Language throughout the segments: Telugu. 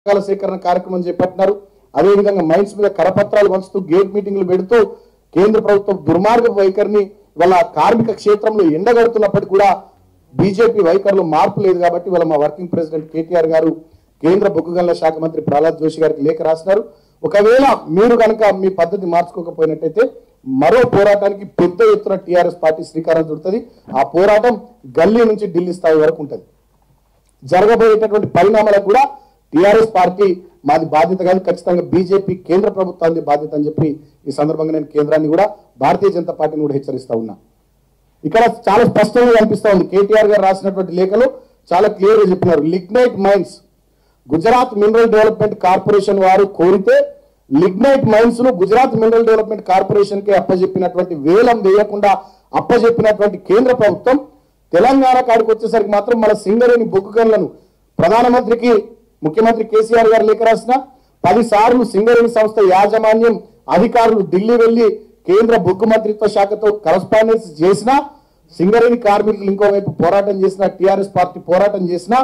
విరాళాల సేకరణ కార్యక్రమం చేపట్టినారు అదేవిధంగా మైన్స్ మీద కరపత్రాలు పంచుతూ గేట్ మీటింగ్లు పెడుతూ కేంద్ర ప్రభుత్వం దుర్మార్గ వైఖరిని వాళ్ళ కార్మిక క్షేత్రంలో ఎండగడుతున్నప్పటికీ కూడా బీజేపీ వైఖరిలో మార్పు లేదు కాబట్టి వాళ్ళ మా వర్కింగ్ ప్రెసిడెంట్ కేటీఆర్ గారు కేంద్ర బొగ్గు గనుల శాఖ మంత్రి ప్రహ్లాద్ జోషి గారికి లేఖ రాసినారు ఒకవేళ మీరు కనుక మీ పద్ధతి మార్చుకోకపోయినట్టయితే మరో పోరాటానికి పెద్ద ఎత్తున టీఆర్ఎస్ పార్టీ శ్రీకారం చుడుతుంది ఆ పోరాటం గల్లీ నుంచి ఢిల్లీ స్థాయి వరకు ఉంటుంది జరగబోయేటటువంటి పరిణామాలకు కూడా టిఆర్ఎస్ పార్టీ మాది బాధ్యత కాదు ఖచ్చితంగా బీజేపీ కేంద్ర ప్రభుత్వానికి బాధ్యత అని చెప్పి ఈ సందర్భంగా నేను కేంద్రాన్ని కూడా భారతీయ జనతా పార్టీని కూడా హెచ్చరిస్తా ఉన్నా ఇక్కడ చాలా స్పష్టంగా కనిపిస్తా ఉంది కేటీఆర్ గారు రాసినటువంటి లేఖలు చాలా క్లియర్ గా చెప్పినారు lignite mines Gujarat mineral development corporation వారు కోరితే లిగ్నైట్ మైన్స్ ను గుజరాత్ మినరల్ డెవలప్మెంట్ కార్పొరేషన్ కి అప్పజెప్పినటువంటి వేలం వేయకుండా అప్పజెప్పినటువంటి కేంద్ర ప్రభుత్వం తెలంగాణ కాడికి వచ్చేసరికి మాత్రం మన సింగరేణి బొగ్గు గనులను ప్రధానమంత్రికి ముఖ్యమంత్రి కేసీఆర్ గారు లేఖ రాసిన పది సార్లు సింగరేణి సంస్థ యాజమాన్యం అధికారులు ఢిల్లీ వెళ్లి కేంద్ర బొగ్గు మంత్రిత్వ శాఖతో కరస్పాండెన్స్ చేసినా సింగరేణి కార్మికులు ఇంకోవైపు పోరాటం చేసిన టిఆర్ఎస్ పార్టీ పోరాటం చేసినా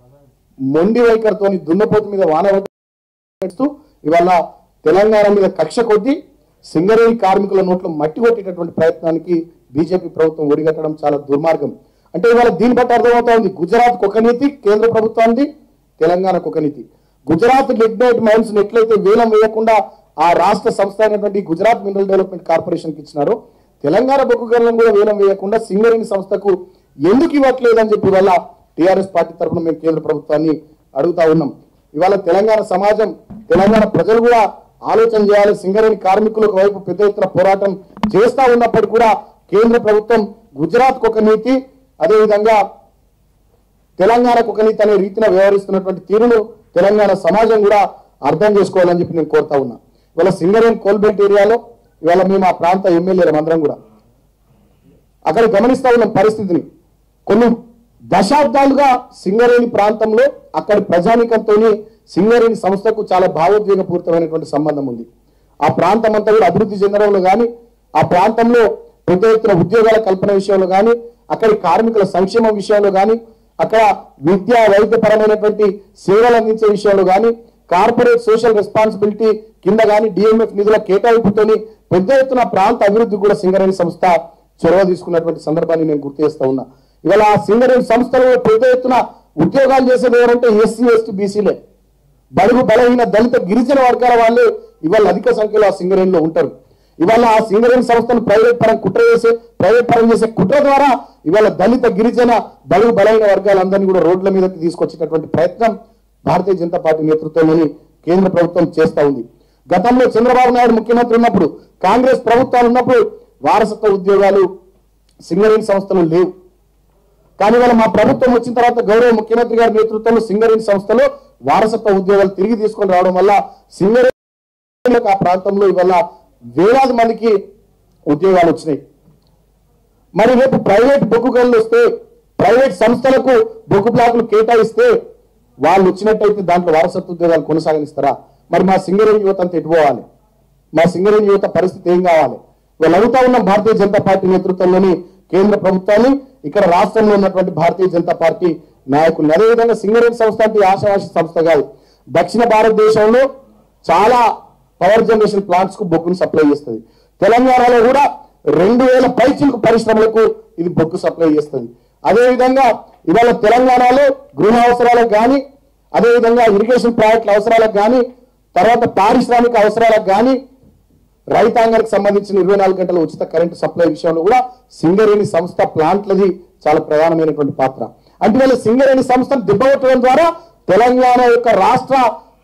మొండి వైఖరితోని దున్నపోతు మీద వాన పెడుతూ ఇవాళ తెలంగాణ మీద కక్ష కొద్ది సింగరేణి కార్మికుల నోట్లో మట్టి కొట్టేటటువంటి ప్రయత్నానికి బీజేపీ ప్రభుత్వం ఒడిగట్టడం చాలా దుర్మార్గం అంటే ఇవాళ దీన్ని బట్టి అర్థమవుతా ఉంది గుజరాత్ ఒక నీతి కేంద్ర ప్రభుత్వానికి తెలంగాణకు ఒక నీతి గుజరాత్ లిగ్నైట్ మైన్స్ ఎట్లయితే వేలం వేయకుండా ఆ రాష్ట్ర సంస్థ అయినటువంటి గుజరాత్ మినరల్ డెవలప్మెంట్ కార్పొరేషన్ కి ఇచ్చినారో తెలంగాణ బొగ్గు గనులను కూడా వేలం వేయకుండా సింగరేణి సంస్థకు ఎందుకు ఇవ్వట్లేదని చెప్పి వల్ల టిఆర్ఎస్ పార్టీ తరఫున మేము కేంద్ర ప్రభుత్వాన్ని అడుగుతా ఉన్నాం ఇవాళ తెలంగాణ సమాజం తెలంగాణ ప్రజలు కూడా ఆలోచన చేయాలి సింగరేణి కార్మికులు ఒకవైపు పెద్ద ఎత్తున పోరాటం చేస్తా ఉన్నప్పటికీ కూడా కేంద్ర ప్రభుత్వం గుజరాత్ ఒక నీతి అదేవిధంగా తెలంగాణకు ఒక నీతి అనే రీతిన వ్యవహరిస్తున్నటువంటి తీరును తెలంగాణ సమాజం కూడా అర్థం చేసుకోవాలని చెప్పి నేను కోరుతా ఉన్నా ఇవాళ సింగరేణి కోల్బెల్ట్ ఏరియాలో ఇవాళ మేము ఆ ప్రాంత ఎమ్మెల్యేలు అందరం కూడా అక్కడ గమనిస్తా ఉన్న పరిస్థితిని కొన్ని దశాబ్దాలుగా సింగరేణి ప్రాంతంలో అక్కడి ప్రజానికంతో సింగరేణి సంస్థకు చాలా భావోద్వేగపూరితమైనటువంటి సంబంధం ఉంది ఆ ప్రాంతం అంతా కూడా అభివృద్ధి చెందడంలో కానీ ఆ ప్రాంతంలో పెద్ద ఎత్తున ఉద్యోగాల కల్పన విషయంలో కానీ అక్కడి కార్మికుల సంక్షేమం విషయంలో కానీ అక్కడ విద్యా వైద్యపరమైనటువంటి సేవలు అందించే విషయంలో కానీ కార్పొరేట్ సోషల్ రెస్పాన్సిబిలిటీ కింద కానీ డిఎంఎఫ్ నిధుల కేటాయింపుతోని పెద్ద ఎత్తున ప్రాంత అభివృద్ధి కూడా సింగరేణి సంస్థ చొరవ తీసుకున్నటువంటి సందర్భాన్ని నేను గుర్తు చేస్తా ఉన్నా ఇవాళ ఆ సింగరేణి సంస్థలో పెద్ద ఎత్తున ఉద్యోగాలు చేసేది ఎవరంటే ఎస్సీ ఎస్టీ బీసీలే బడుగు బలహీన దళిత గిరిజన వర్గాల వాళ్ళు ఇవాళ అధిక సంఖ్యలో ఆ సింగరేణిలో ఉంటారు ఇవాళ ఆ సింగరేణి సంస్థను ప్రైవేట్ పరం కుట్ర చేసే ప్రైవేట్ పరం చేసే కుట్ర ద్వారా ఇవాళ దళిత గిరిజన బడుగు బలహీన వర్గాలందరినీ కూడా రోడ్ల మీదకి తీసుకొచ్చేటటువంటి ప్రయత్నం భారతీయ జనతా పార్టీ నేతృత్వంలోని కేంద్ర ప్రభుత్వం చేస్తా ఉంది గతంలో చంద్రబాబు నాయుడు ముఖ్యమంత్రి ఉన్నప్పుడు కాంగ్రెస్ ప్రభుత్వాలు ఉన్నప్పుడు వారసత్వ ఉద్యోగాలు సింగరేణి సంస్థలు లేవు కానీ వాళ్ళ మా ప్రభుత్వం వచ్చిన తర్వాత గౌరవ ముఖ్యమంత్రి గారి నేతృత్వంలో సింగరేణి సంస్థలో వారసత్వ ఉద్యోగాలు తిరిగి తీసుకొని రావడం వల్ల సింగరేణి ఆ ప్రాంతంలో ఇవాళ వేలాది మందికి ఉద్యోగాలు వచ్చినాయి మరి రేపు ప్రైవేట్ బొగ్గు గనులు వస్తే ప్రైవేట్ సంస్థలకు బొగ్గు బ్లాకులు కేటాయిస్తే వాళ్ళు వచ్చినట్టయితే దాంట్లో వారసత్వ ఉద్యోగాలు కొనసాగనిస్తారా మరి మా సింగరేణి యువత అంతా ఎటు పోవాలి మా సింగరేణి యువత పరిస్థితి ఏం కావాలి వాళ్ళు అడుగుతా ఉన్నాం భారతీయ జనతా పార్టీ నేతృత్వంలోని కేంద్ర ప్రభుత్వాన్ని ఇక్కడ రాష్ట్రంలో ఉన్నటువంటి భారతీయ జనతా పార్టీ నాయకుల్ని అదేవిధంగా సింగరేణి సంస్థ అంటే ఆశావాసి సంస్థ కాదు దక్షిణ భారతదేశంలో చాలా పవర్ జనరేషన్ ప్లాంట్స్ కు బొగ్గును సప్లై చేస్తుంది తెలంగాణలో కూడా రెండు వేల పైచిలకు పరిశ్రమలకు ఇది బొగ్గు సప్లై చేస్తుంది అదేవిధంగా ఇవాళ తెలంగాణలో గృహ అవసరాలకు కానీ అదేవిధంగా ఇరిగేషన్ ప్రాజెక్టుల అవసరాలకు కానీ తర్వాత పారిశ్రామిక అవసరాలకు కానీ రైతాంగానికి సంబంధించిన ఇరవై నాలుగు గంటల ఉచిత కరెంటు సప్లై విషయంలో కూడా సింగరేణి సంస్థ ప్లాంట్లది చాలా ప్రధానమైనటువంటి పాత్ర అంటే వీళ్ళ సింగరేణి సంస్థను దిబ్బగొట్టడం ద్వారా తెలంగాణ యొక్క రాష్ట్ర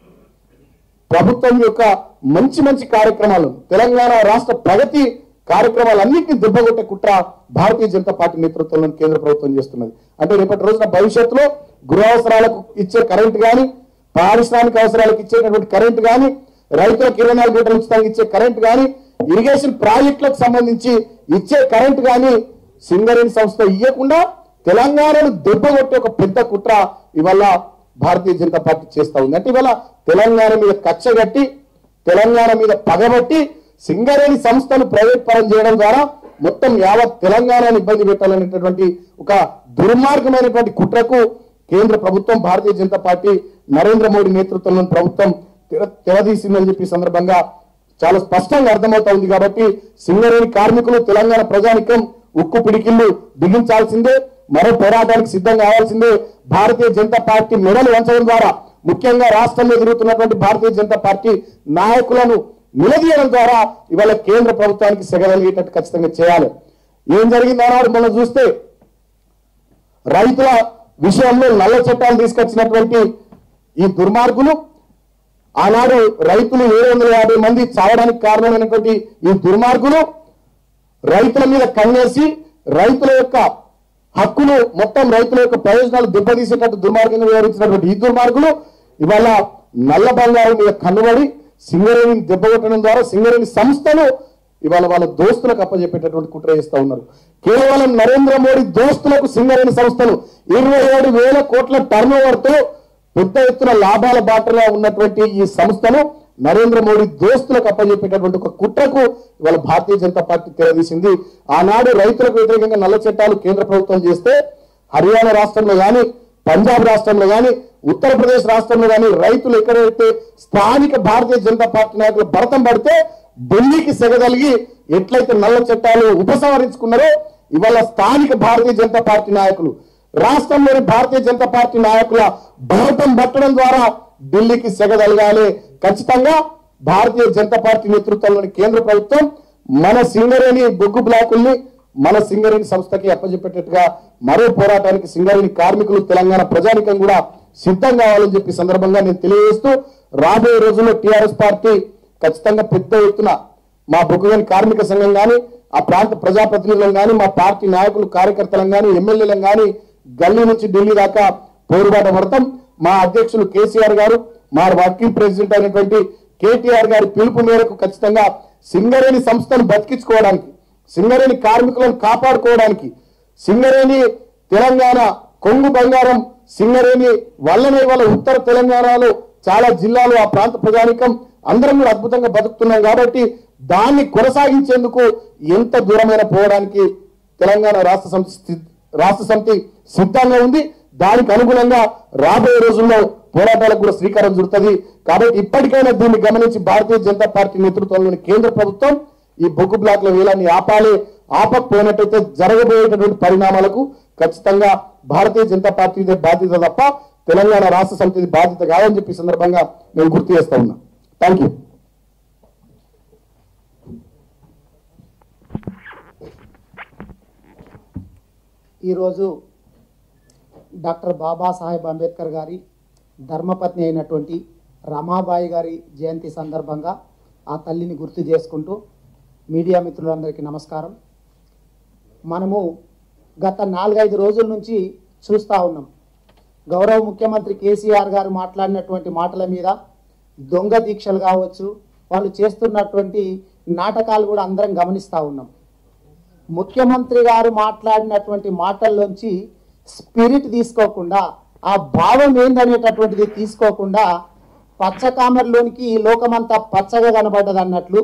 ప్రభుత్వం యొక్క మంచి మంచి కార్యక్రమాలు తెలంగాణ రాష్ట్ర ప్రగతి కార్యక్రమాలన్నింటినీ దిబ్బగొట్టే కుట్ర భారతీయ జనతా పార్టీ నేతృత్వంలో కేంద్ర ప్రభుత్వం చేస్తున్నది అంటే రేపటి రోజున భవిష్యత్తులో గృహ అవసరాలకు ఇచ్చే కరెంట్ కానీ పారిశ్రామిక అవసరాలకు ఇచ్చేటటువంటి కరెంట్ కానీ రైతులకు ఇరవై నాలుగు గంటలు ఉచితంగా ఇచ్చే కరెంట్ కానీ ఇరిగేషన్ ప్రాజెక్టులకు సంబంధించి ఇచ్చే కరెంట్ కానీ సింగరేణి సంస్థ ఇవ్వకుండా తెలంగాణను దెబ్బగొట్టే ఒక పెద్ద కుట్ర ఇవాళ భారతీయ జనతా పార్టీ చేస్తా ఉంది అంటే ఇవాళ తెలంగాణ మీద కచ్చ కట్టి తెలంగాణ మీద పగబట్టి సింగరేణి సంస్థను ప్రైవేట్ పరం చేయడం ద్వారా మొత్తం యావత్ తెలంగాణను ఇబ్బంది పెట్టాలనేటటువంటి ఒక దుర్మార్గమైనటువంటి కుట్రకు కేంద్ర ప్రభుత్వం భారతీయ జనతా పార్టీ నరేంద్ర మోడీ నేతృత్వంలోని ప్రభుత్వం తెర తెరదీసిందని చెప్పి ఈ సందర్భంగా చాలా స్పష్టంగా అర్థమవుతా ఉంది కాబట్టి సింగరేణి కార్మికులు తెలంగాణ ప్రజానికం ఉక్కు పిడికిళ్ళు బిగించాల్సిందే మరో పోరాటానికి సిద్ధం కావాల్సిందే భారతీయ జనతా పార్టీ మెడలు వంచడం ద్వారా ముఖ్యంగా రాష్ట్రంలో ఎదుగుతున్నటువంటి భారతీయ జనతా పార్టీ నాయకులను నిలదీయడం ద్వారా ఇవాళ కేంద్ర ప్రభుత్వానికి సెగలిగేటట్టు ఖచ్చితంగా చేయాలి ఏం జరిగింది అన్నాడు మనం చూస్తే రైతుల విషయంలో నల్ల చట్టాలు తీసుకొచ్చినటువంటి ఈ దుర్మార్గులు ఆనాడు రైతులు ఏడు వందల యాభై మంది చావడానికి కారణమైనటువంటి ఈ దుర్మార్గులు రైతుల మీద కన్నేసి రైతుల యొక్క హక్కులు మొత్తం రైతుల యొక్క ప్రయోజనాలు దెబ్బతీసేటట్టు దుర్మార్గంగా వ్యవహరించినటువంటి ఈ దుర్మార్గులు ఇవాళ నల్ల బంగారం మీద కన్నుబడి సింగరేణి దెబ్బకొట్టడం ద్వారా సింగరేణి సంస్థను ఇవాళ వాళ్ళ దోస్తులకు అప్పచెప్పేటటువంటి కుట్ర చేస్తా ఉన్నారు కేవలం నరేంద్ర మోడీ దోస్తులకు సింగరేణి సంస్థలు ఇరవై ఏడు వేల కోట్ల టర్న్ తో పెద్ద ఎత్తున లాభాల బాటలో ఉన్నటువంటి ఈ సంస్థను నరేంద్ర మోడీ దోస్తులకు అప్పచెప్పేటటువంటి ఒక కుట్రకు ఇవాళ భారతీయ జనతా పార్టీ తెరదీసింది ఆనాడు రైతులకు వ్యతిరేకంగా నల్ల చట్టాలు కేంద్ర ప్రభుత్వం చేస్తే హర్యానా రాష్ట్రంలో కానీ పంజాబ్ రాష్ట్రంలో కానీ ఉత్తరప్రదేశ్ రాష్ట్రంలో కానీ రైతులు ఎక్కడైతే స్థానిక భారతీయ జనతా పార్టీ నాయకులు భరతం పడితే ఢిల్లీకి సెగదలిగి ఎట్లయితే నల్ల చట్టాలు ఉపసంహరించుకున్నారో ఇవాళ స్థానిక భారతీయ జనతా పార్టీ నాయకులు రాష్ట్రంలోని భారతీయ జనతా పార్టీ నాయకుల భరతం పట్టడం ద్వారా ఢిల్లీకి సెగదలగాలి ఖచ్చితంగా భారతీయ జనతా పార్టీ నేతృత్వంలోని కేంద్ర ప్రభుత్వం మన సింగరేణి బొగ్గు బ్లాకుల్ని మన సింగరేణి సంస్థకి అప్పచెప్పేటట్టుగా మరో పోరాటానికి సింగరేణి కార్మికులు తెలంగాణ ప్రజానికం కూడా సిద్ధం కావాలని చెప్పి ఈ సందర్భంగా నేను తెలియజేస్తూ రాబోయే రోజుల్లో టీఆర్ఎస్ పార్టీ ఖచ్చితంగా పెద్ద ఎత్తున మా బొగ్గుగని కార్మిక సంఘం కానీ ఆ ప్రాంత ప్రజాప్రతినిధులను కానీ మా పార్టీ నాయకులు కార్యకర్తలను కానీ ఎమ్మెల్యేలను కానీ గల్లీ నుంచి ఢిల్లీ దాకా పోరుబాట పడతాం మా అధ్యక్షులు కేసీఆర్ గారు మా వర్కింగ్ ప్రెసిడెంట్ అయినటువంటి కేటీఆర్ గారి పిలుపు మేరకు ఖచ్చితంగా సింగరేణి సంస్థను బతికించుకోవడానికి సింగరేణి కార్మికులను కాపాడుకోవడానికి సింగరేణి తెలంగాణ కొంగు బంగారం సింగరేణి వల్లనే వాళ్ళ ఉత్తర తెలంగాణలో చాలా జిల్లాలు ఆ ప్రాంత ప్రజానికం అందరం కూడా అద్భుతంగా బతుకుతున్నాం కాబట్టి దాన్ని కొనసాగించేందుకు ఎంత దూరమైన పోవడానికి తెలంగాణ రాష్ట్ర సమితి స్థి- రాష్ట్ర సమితి సిద్ధంగా ఉంది దానికి అనుగుణంగా రాబోయే రోజుల్లో పోరాటాలకు కూడా శ్రీకారం చుడుతుంది కాబట్టి ఇప్పటికైనా దీన్ని గమనించి భారతీయ జనతా పార్టీ నేతృత్వంలోని కేంద్ర ప్రభుత్వం ఈ బొగ్గు బ్లాక్ల వేలాన్ని ఆపాలి ఆపకపోయినట్టయితే జరగబోయేటటువంటి పరిణామాలకు ఖచ్చితంగా భారతీయ జనతా పార్టీ బాధ్యత తప్ప తెలంగాణ రాష్ట్ర సమితి బాధ్యత కాదని చెప్పి ఈ సందర్భంగా నేను గుర్తు చేస్తా ఉన్నా థ్యాంక్ యూ ఈరోజు డాక్టర్ బాబాసాహెబ్ అంబేద్కర్ గారి ధర్మపత్ని అయినటువంటి రమాబాయి గారి జయంతి సందర్భంగా ఆ తల్లిని గుర్తు చేసుకుంటూ మీడియా మిత్రులందరికీ నమస్కారం మనము గత నాలుగైదు రోజుల నుంచి చూస్తూ ఉన్నాం గౌరవ ముఖ్యమంత్రి కేసీఆర్ గారు మాట్లాడినటువంటి మాటల మీద దొంగ దీక్షలు కావచ్చు వాళ్ళు చేస్తున్నటువంటి నాటకాలు కూడా అందరం గమనిస్తూ ఉన్నాం ముఖ్యమంత్రి గారు మాట్లాడినటువంటి మాటల్లోంచి స్పిరిట్ తీసుకోకుండా ఆ భావం ఏందనేటటువంటిది తీసుకోకుండా పచ్చకామెరలోనికి ఈ లోకమంతా పచ్చగా కనబడ్డది అన్నట్లు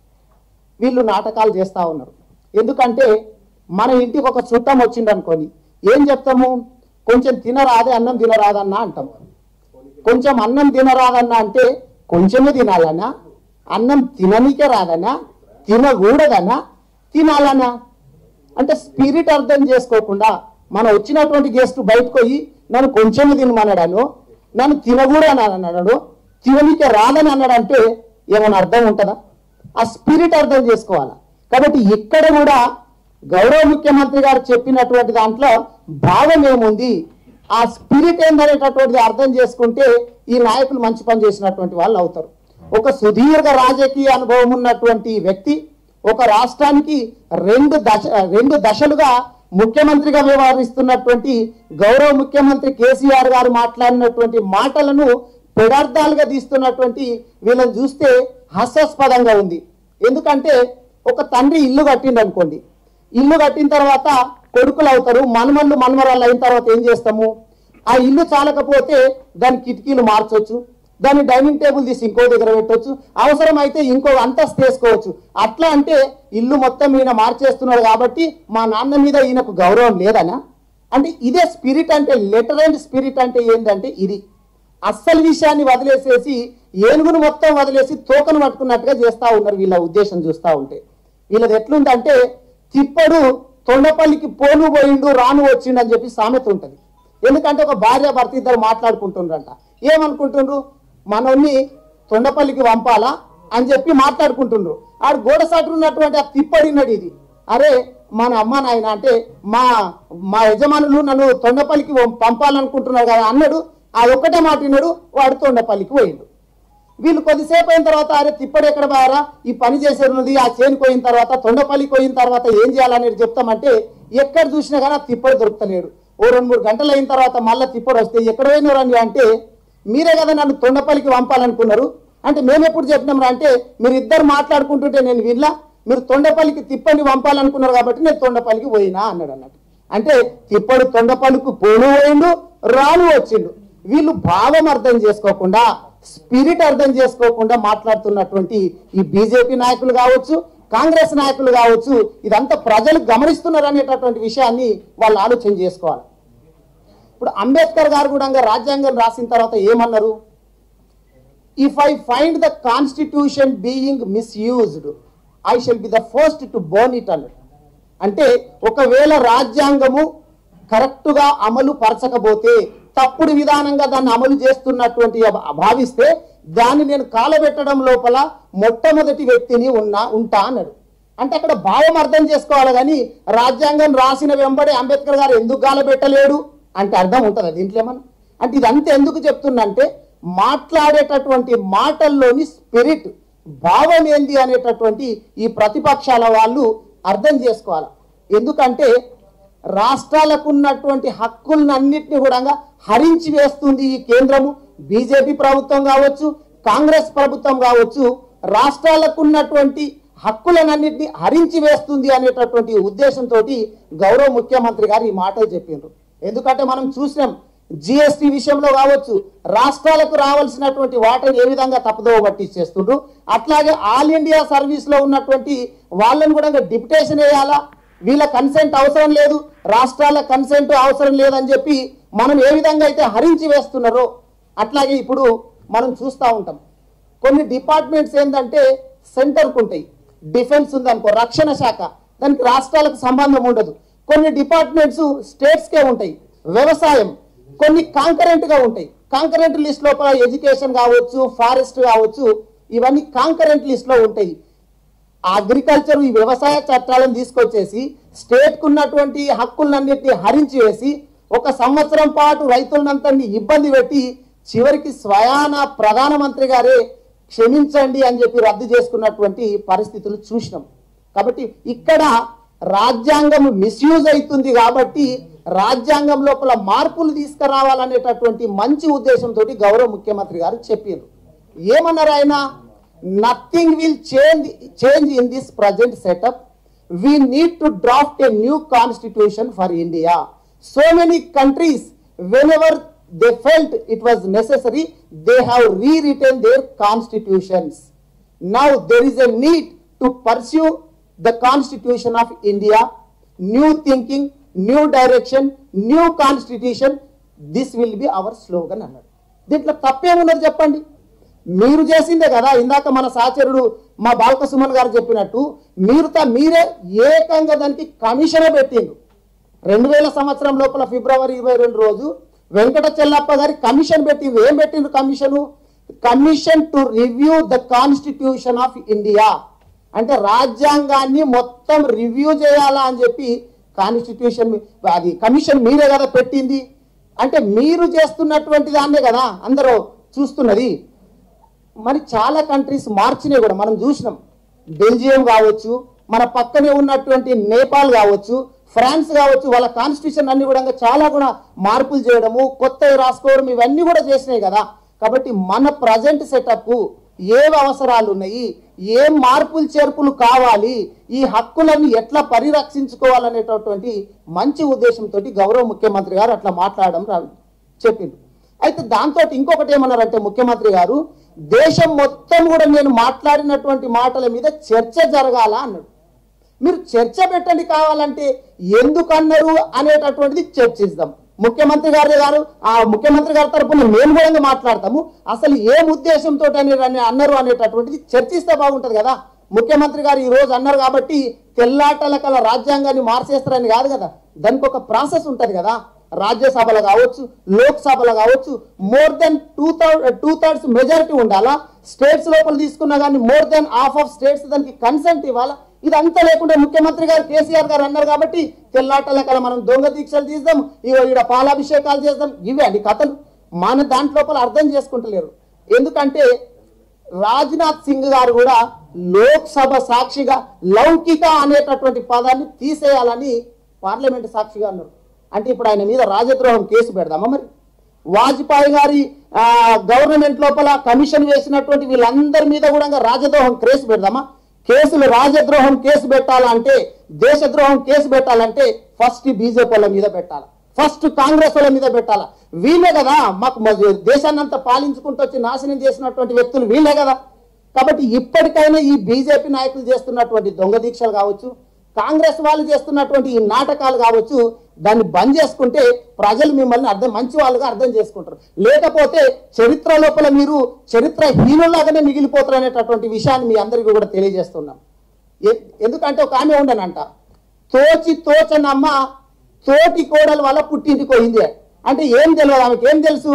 వీళ్ళు నాటకాలు చేస్తూ ఉన్నారు ఎందుకంటే మన ఇంటికి ఒక చుట్టం వచ్చింది అనుకోని ఏం చెప్తాము కొంచెం తినరాదే అన్నం తినరాదన్నా అంటాం కొంచెం అన్నం తినరాదన్నా అంటే కొంచెమే తినాలన్నా అన్నం తిననీకే రాదన్నా తినకూడదన్నా తినాలన్నా అంటే స్పిరిట్ అర్థం చేసుకోకుండా మన వచ్చినటువంటి గెస్ట్ బయటకు పోయి నన్ను కొంచెం తినమన్నాడాను నన్ను తినకూడదని అన్నాడు తిననీకే రాదని అన్నాడంటే ఏమైనా అర్థం ఉంటుందా ఆ స్పిరిట్ అర్థం చేసుకోవాలి కాబట్టి ఇక్కడ కూడా గౌరవ ముఖ్యమంత్రి గారు చెప్పినటువంటి దాంట్లో భావం ఏముంది ఆ స్పిరిట్ ఏందనేటటువంటిది అర్థం చేసుకుంటే ఈ నాయకులు మంచి పని చేసినటువంటి వాళ్ళు అవుతారు ఒక సుదీర్ఘ రాజకీయ అనుభవం ఉన్నటువంటి వ్యక్తి ఒక రాష్ట్రానికి రెండు దశ రెండు దశలుగా ముఖ్యమంత్రిగా వ్యవహరిస్తున్నటువంటి గౌరవ ముఖ్యమంత్రి కేసీఆర్ గారు మాట్లాడినటువంటి మాటలను పెడార్థాలుగా తీస్తున్నటువంటి వీళ్ళని చూస్తే హాస్యాస్పదంగా ఉంది ఎందుకంటే ఒక తండ్రి ఇల్లు కట్టిండు అనుకోండి ఇల్లు కట్టిన తర్వాత కొడుకులు అవుతారు మనమల్లు మనమరాళ్ళు అయిన తర్వాత ఏం చేస్తాము ఆ ఇల్లు చాలకపోతే దాని కిటికీలు మార్చొచ్చు దాని డైనింగ్ టేబుల్ తీసి ఇంకో దగ్గర పెట్టొచ్చు అవసరం అయితే ఇంకో అంతస్తు వేసుకోవచ్చు అట్లా అంటే ఇల్లు మొత్తం ఈయన మార్చేస్తున్నాడు కాబట్టి మా నాన్న మీద ఈయనకు గౌరవం లేదనా అంటే ఇదే స్పిరిట్ అంటే లెటర్ అండ్ స్పిరిట్ అంటే ఏంటంటే ఇది అస్సలు విషయాన్ని వదిలేసేసి ఏనుగును మొత్తం వదిలేసి తోకను పట్టుకున్నట్టుగా చేస్తా ఉన్నారు వీళ్ళ ఉద్దేశం చూస్తా ఉంటే వీళ్ళది ఎట్లుందంటే తిప్పడు తొండపల్లికి పోను పోయిండు రాను వచ్చిండు అని చెప్పి సామెత ఉంటుంది ఎందుకంటే ఒక భార్య భర్త ఇద్దరు మాట్లాడుకుంటుండ్రంట ఏమనుకుంటుండ్రు మనల్ని తొండపల్లికి పంపాలా అని చెప్పి మాట్లాడుకుంటుండ్రు ఆడు గోడ సాటు ఉన్నటువంటి ఆ తిప్పడినడు ఇది అరే మన అమ్మ నాయన అంటే మా మా యజమానులు నన్ను తొండపల్లికి పంప్- పంపాలనుకుంటున్నారు కదా అన్నాడు అది ఒక్కటే మాట విన్నాడు వాడు తొండపల్లికి పోయిండు వీళ్ళు కొద్దిసేపు అయిన తర్వాత అరే తిప్పడు ఎక్కడ బారా ఈ పని చేసేది ఆ చేను పోయిన తర్వాత తొండపల్లికి పోయిన తర్వాత ఏం చేయాలనేది చెప్తామంటే ఎక్కడ చూసినా కానీ ఆ తిప్పడు దొరుకుతలేడు ఓ రెండు మూడు గంటలు అయిన తర్వాత మళ్ళీ తిప్పడు వస్తే ఎక్కడ పోయినారు అని అంటే మీరే కదా నన్ను తొండపల్లికి పంపాలనుకున్నారు అంటే మేము ఎప్పుడు చెప్పినాం రా అంటే మీరు ఇద్దరు మాట్లాడుకుంటుంటే నేను వినలా మీరు తొండపల్లికి తిప్పని పంపాలనుకున్నారు కాబట్టి నేను తొండపల్లికి పోయినా అన్నాడు అన్నట్టు అంటే తిప్పడు తొండపల్లికి పోను పోయిండు రాను వచ్చిండు వీళ్ళు భావం అర్థం చేసుకోకుండా స్పిరిట్ అర్థం చేసుకోకుండా మాట్లాడుతున్నటువంటి ఈ బీజేపీ నాయకులు కావచ్చు కాంగ్రెస్ నాయకులు కావచ్చు ఇదంతా ప్రజలు గమనిస్తున్నారు అనేటటువంటి విషయాన్ని వాళ్ళు ఆలోచన చేసుకోవాలి ఇప్పుడు అంబేద్కర్ గారు కూడా రాజ్యాంగం రాసిన తర్వాత ఏమన్నారు if I find the constitution being misused I shall be the first to burn it అన్నాడు అంటే ఒకవేళ రాజ్యాంగము కరెక్టుగా అమలు పరచకపోతే తప్పుడు విధానంగా దాన్ని అమలు చేస్తున్నటువంటి అభ- భావిస్తే దాన్ని నేను కాలబెట్టడం లోపల మొట్టమొదటి వ్యక్తిని ఉన్నా ఉంటా అన్నాడు అంటే అక్కడ భావం అర్థం చేసుకోవాలి కానీ రాజ్యాంగం రాసిన వెంబడి అంబేద్కర్ గారు ఎందుకు కాలబెట్టలేడు అంటే అర్థం ఉంటుంది దీంట్లో ఏమన్నా అంటే ఇదంతా ఎందుకు చెప్తున్నంటే మాట్లాడేటటువంటి మాటల్లోని స్పిరిట్ భావం ఏంది అనేటటువంటి ఈ ప్రతిపక్షాల వాళ్ళు అర్థం చేసుకోవాలి ఎందుకంటే రాష్ట్రాలకు ఉన్నటువంటి హక్కులన్నింటినీ కూడా హరించి వేస్తుంది ఈ కేంద్రము బీజేపీ ప్రభుత్వం కావచ్చు కాంగ్రెస్ ప్రభుత్వం కావచ్చు రాష్ట్రాలకు ఉన్నటువంటి హక్కులనన్నింటినీ హరించి వేస్తుంది అనేటటువంటి ఉద్దేశంతో గౌరవ ముఖ్యమంత్రి గారు ఈ మాటలు చెప్పిండ్రు ఎందుకంటే మనం చూసినాం జిఎస్టి విషయంలో కావచ్చు రాష్ట్రాలకు రావాల్సినటువంటి వాటను ఏ విధంగా తప్పుదోవ పట్టించేస్తుండ్రు అట్లాగే ఆల్ ఇండియా సర్వీస్ లో ఉన్నటువంటి వాళ్ళని కూడా డిప్యుటేషన్ వేయాలా వీళ్ళ కన్సెంట్ అవసరం లేదు రాష్ట్రాల కన్సెంట్ అవసరం లేదని చెప్పి మనం ఏ విధంగా అయితే హరించి వేస్తున్నారో అట్లాగే ఇప్పుడు మనం చూస్తూ ఉంటాం కొన్ని డిపార్ట్మెంట్స్ ఏంటంటే సెంటర్కు ఉంటాయి డిఫెన్స్ ఉందనుకో రక్షణ శాఖ దానికి రాష్ట్రాలకు సంబంధం ఉండదు కొన్ని డిపార్ట్మెంట్స్ స్టేట్స్కే ఉంటాయి వ్యవసాయం కొన్ని కాంకరెంట్ గా ఉంటాయి కాంకరెంట్ లిస్ట్ లోపల ఎడ్యుకేషన్ కావచ్చు ఫారెస్ట్ కావచ్చు ఇవన్నీ కాంకరెంట్ లిస్ట్ లో ఉంటాయి అగ్రికల్చర్ ఈ వ్యవసాయ చట్టాలను తీసుకొచ్చేసి స్టేట్ కు ఉన్నటువంటి హక్కులన్నింటినీ హరించి వేసి ఒక సంవత్సరం పాటు రైతులందరినీ ఇబ్బంది పెట్టి చివరికి స్వయాన ప్రధానమంత్రి గారే క్షమించండి అని చెప్పి రద్దు చేసుకున్నటువంటి పరిస్థితులు చూసినాం కాబట్టి ఇక్కడ రాజ్యాంగం మిస్యూజ్ అవుతుంది కాబట్టి రాజ్యాంగం లోపల మార్పులు తీసుకురావాలనేటటువంటి మంచి ఉద్దేశంతో గౌరవ ముఖ్యమంత్రి గారు చెప్పారు ఏమన్నారు ఆయన nothing will change change in this present setup we need to draft a new constitution for India so many countries whenever they felt it was necessary they have rewritten their constitutions Now there is a need to pursue the constitution of India, new thinking, new direction, new constitution. This will be our slogan అన్నాడు దీంట్లో తప్పేమున్నది చెప్పండి మీరు చేసిందే కదా ఇందాక మన సహచరుడు మా బాలక సుమన్ గారు చెప్పినట్టు మీరు తా- మీరే ఏకంగా దానికి కమిషన్ పెట్టిండు రెండు వేల సంవత్సరం లోపల ఫిబ్రవరి ఇరవై రెండు రోజు వెంకట చెల్లప్ప గారి కమిషన్ పెట్టిండ్రు ఏం పెట్టిండ్రు commission commission to review the constitution of India అంటే రాజ్యాంగాన్ని మొత్తం రివ్యూ చేయాలా అని చెప్పి కాన్స్టిట్యూషన్ అది కమిషన్ మీరే కదా పెట్టింది అంటే మీరు చేస్తున్నటువంటి దాన్నే కదా అందరూ చూస్తున్నది మరి చాలా కంట్రీస్ మార్చినాయి కూడా మనం చూసినాం బెల్జియం కావచ్చు మన పక్కనే ఉన్నటువంటి నేపాల్ కావచ్చు ఫ్రాన్స్ కావచ్చు వాళ్ళ కాన్స్టిట్యూషన్ అన్ని కూడా చాలా కూడా మార్పులు చేయడము కొత్తవి రాసుకోవడం ఇవన్నీ కూడా చేసినాయి కదా కాబట్టి మన ప్రజెంట్ సెటప్ ఏవి అవసరాలు ఉన్నాయి ఏం మార్పులు చేర్పులు కావాలి ఈ హక్కులను ఎట్లా పరిరక్షించుకోవాలనేటటువంటి మంచి ఉద్దేశంతో గౌరవ ముఖ్యమంత్రి గారు అట్లా మాట్లాడడం రా చెప్పిండు అయితే దాంతో ఇంకొకటి ఏమన్నారంటే ముఖ్యమంత్రి గారు దేశం మొత్తం కూడా నేను మాట్లాడినటువంటి మాటల మీద చర్చ జరగాల అన్నాడు మీరు చర్చ పెట్టండి కావాలంటే ఎందుకు అన్నారు అనేటటువంటిది చర్చిద్దాం ముఖ్యమంత్రి గారి గారు ఆ ముఖ్యమంత్రి గారి తరపున మేము కూడా మాట్లాడతాము అసలు ఏం ఉద్దేశంతో అన్నారు అనేటటువంటిది చర్చిస్తే బాగుంటది కదా ముఖ్యమంత్రి గారు ఈ రోజు అన్నారు కాబట్టి తెల్లాటల కల రాజ్యాంగాన్ని మార్చేస్తారని కాదు కదా దానికి ఒక ప్రాసెస్ ఉంటది కదా రాజ్యసభలో కావచ్చు లోక్సభలో కావచ్చు more than two third two thirds majority ఉండాలా స్టేట్స్ లోపల తీసుకున్నా కానీ more than half of states దానికి కన్సెంట్ ఇవ్వాలా ఇదంతా లేకుండా ముఖ్యమంత్రి గారు కేసీఆర్ గారు అన్నారు కాబట్టి తెల్లాట లెక్కల మనం దొంగ దీక్షలు తీద్దాం ఇగో ఈడ పాలాభిషేకాలు చేద్దాం ఇవే అండి కథలు మన దాంట్లోపల అర్థం చేసుకుంటలేరు ఎందుకంటే రాజ్నాథ్ సింగ్ గారు కూడా లోక్సభ సాక్షిగా లౌకిక అనేటటువంటి పదాన్ని తీసేయాలని పార్లమెంట్ సాక్షిగా అన్నారు అంటే ఇప్పుడు ఆయన మీద రాజద్రోహం కేసు పెడదామా మరి వాజ్పేయి గారి ఆ, గవర్నమెంట్ లోపల కమిషన్ వేసినటువంటి వీళ్ళందరి మీద కూడా రాజద్రోహం కేసు పెడదామా కేసులు రాజద్రోహం కేసు పెట్టాలంటే దేశద్రోహం కేసు పెట్టాలంటే ఫస్ట్ బీజేపీ వాళ్ళ మీద పెట్టాలి ఫస్ట్ కాంగ్రెస్ వాళ్ళ మీద పెట్టాలా వీళ్ళే కదా మాకు మ- దేశాన్ని అంతా పాలించుకుంటూ వచ్చి నాశనం చేసినటువంటి వ్యక్తులు వీళ్ళే కదా కాబట్టి ఇప్పటికైనా ఈ బీజేపీ నాయకులు చేస్తున్నటువంటి దొంగ దీక్షలు కావచ్చు కాంగ్రెస్ వాళ్ళు చేస్తున్నటువంటి ఈ నాటకాలు కావచ్చు దాన్ని బంద్ చేసుకుంటే ప్రజలు మిమ్మల్ని అర్థం మంచి వాళ్ళుగా అర్థం చేసుకుంటారు లేకపోతే చరిత్ర లోపల మీరు చరిత్ర హీనులాగానే మిగిలిపోతారు అనేటటువంటి విషయాన్ని మీ అందరికీ కూడా తెలియజేస్తున్నాం ఎ- ఎందుకంటే ఒక ఆమె ఉండనంట తోచి తోచనమ్మ తోటి కోడల వల్ల పుట్టింటికి పోయింది అంటే ఏం తెలియదు ఆమెకి ఏం తెలుసు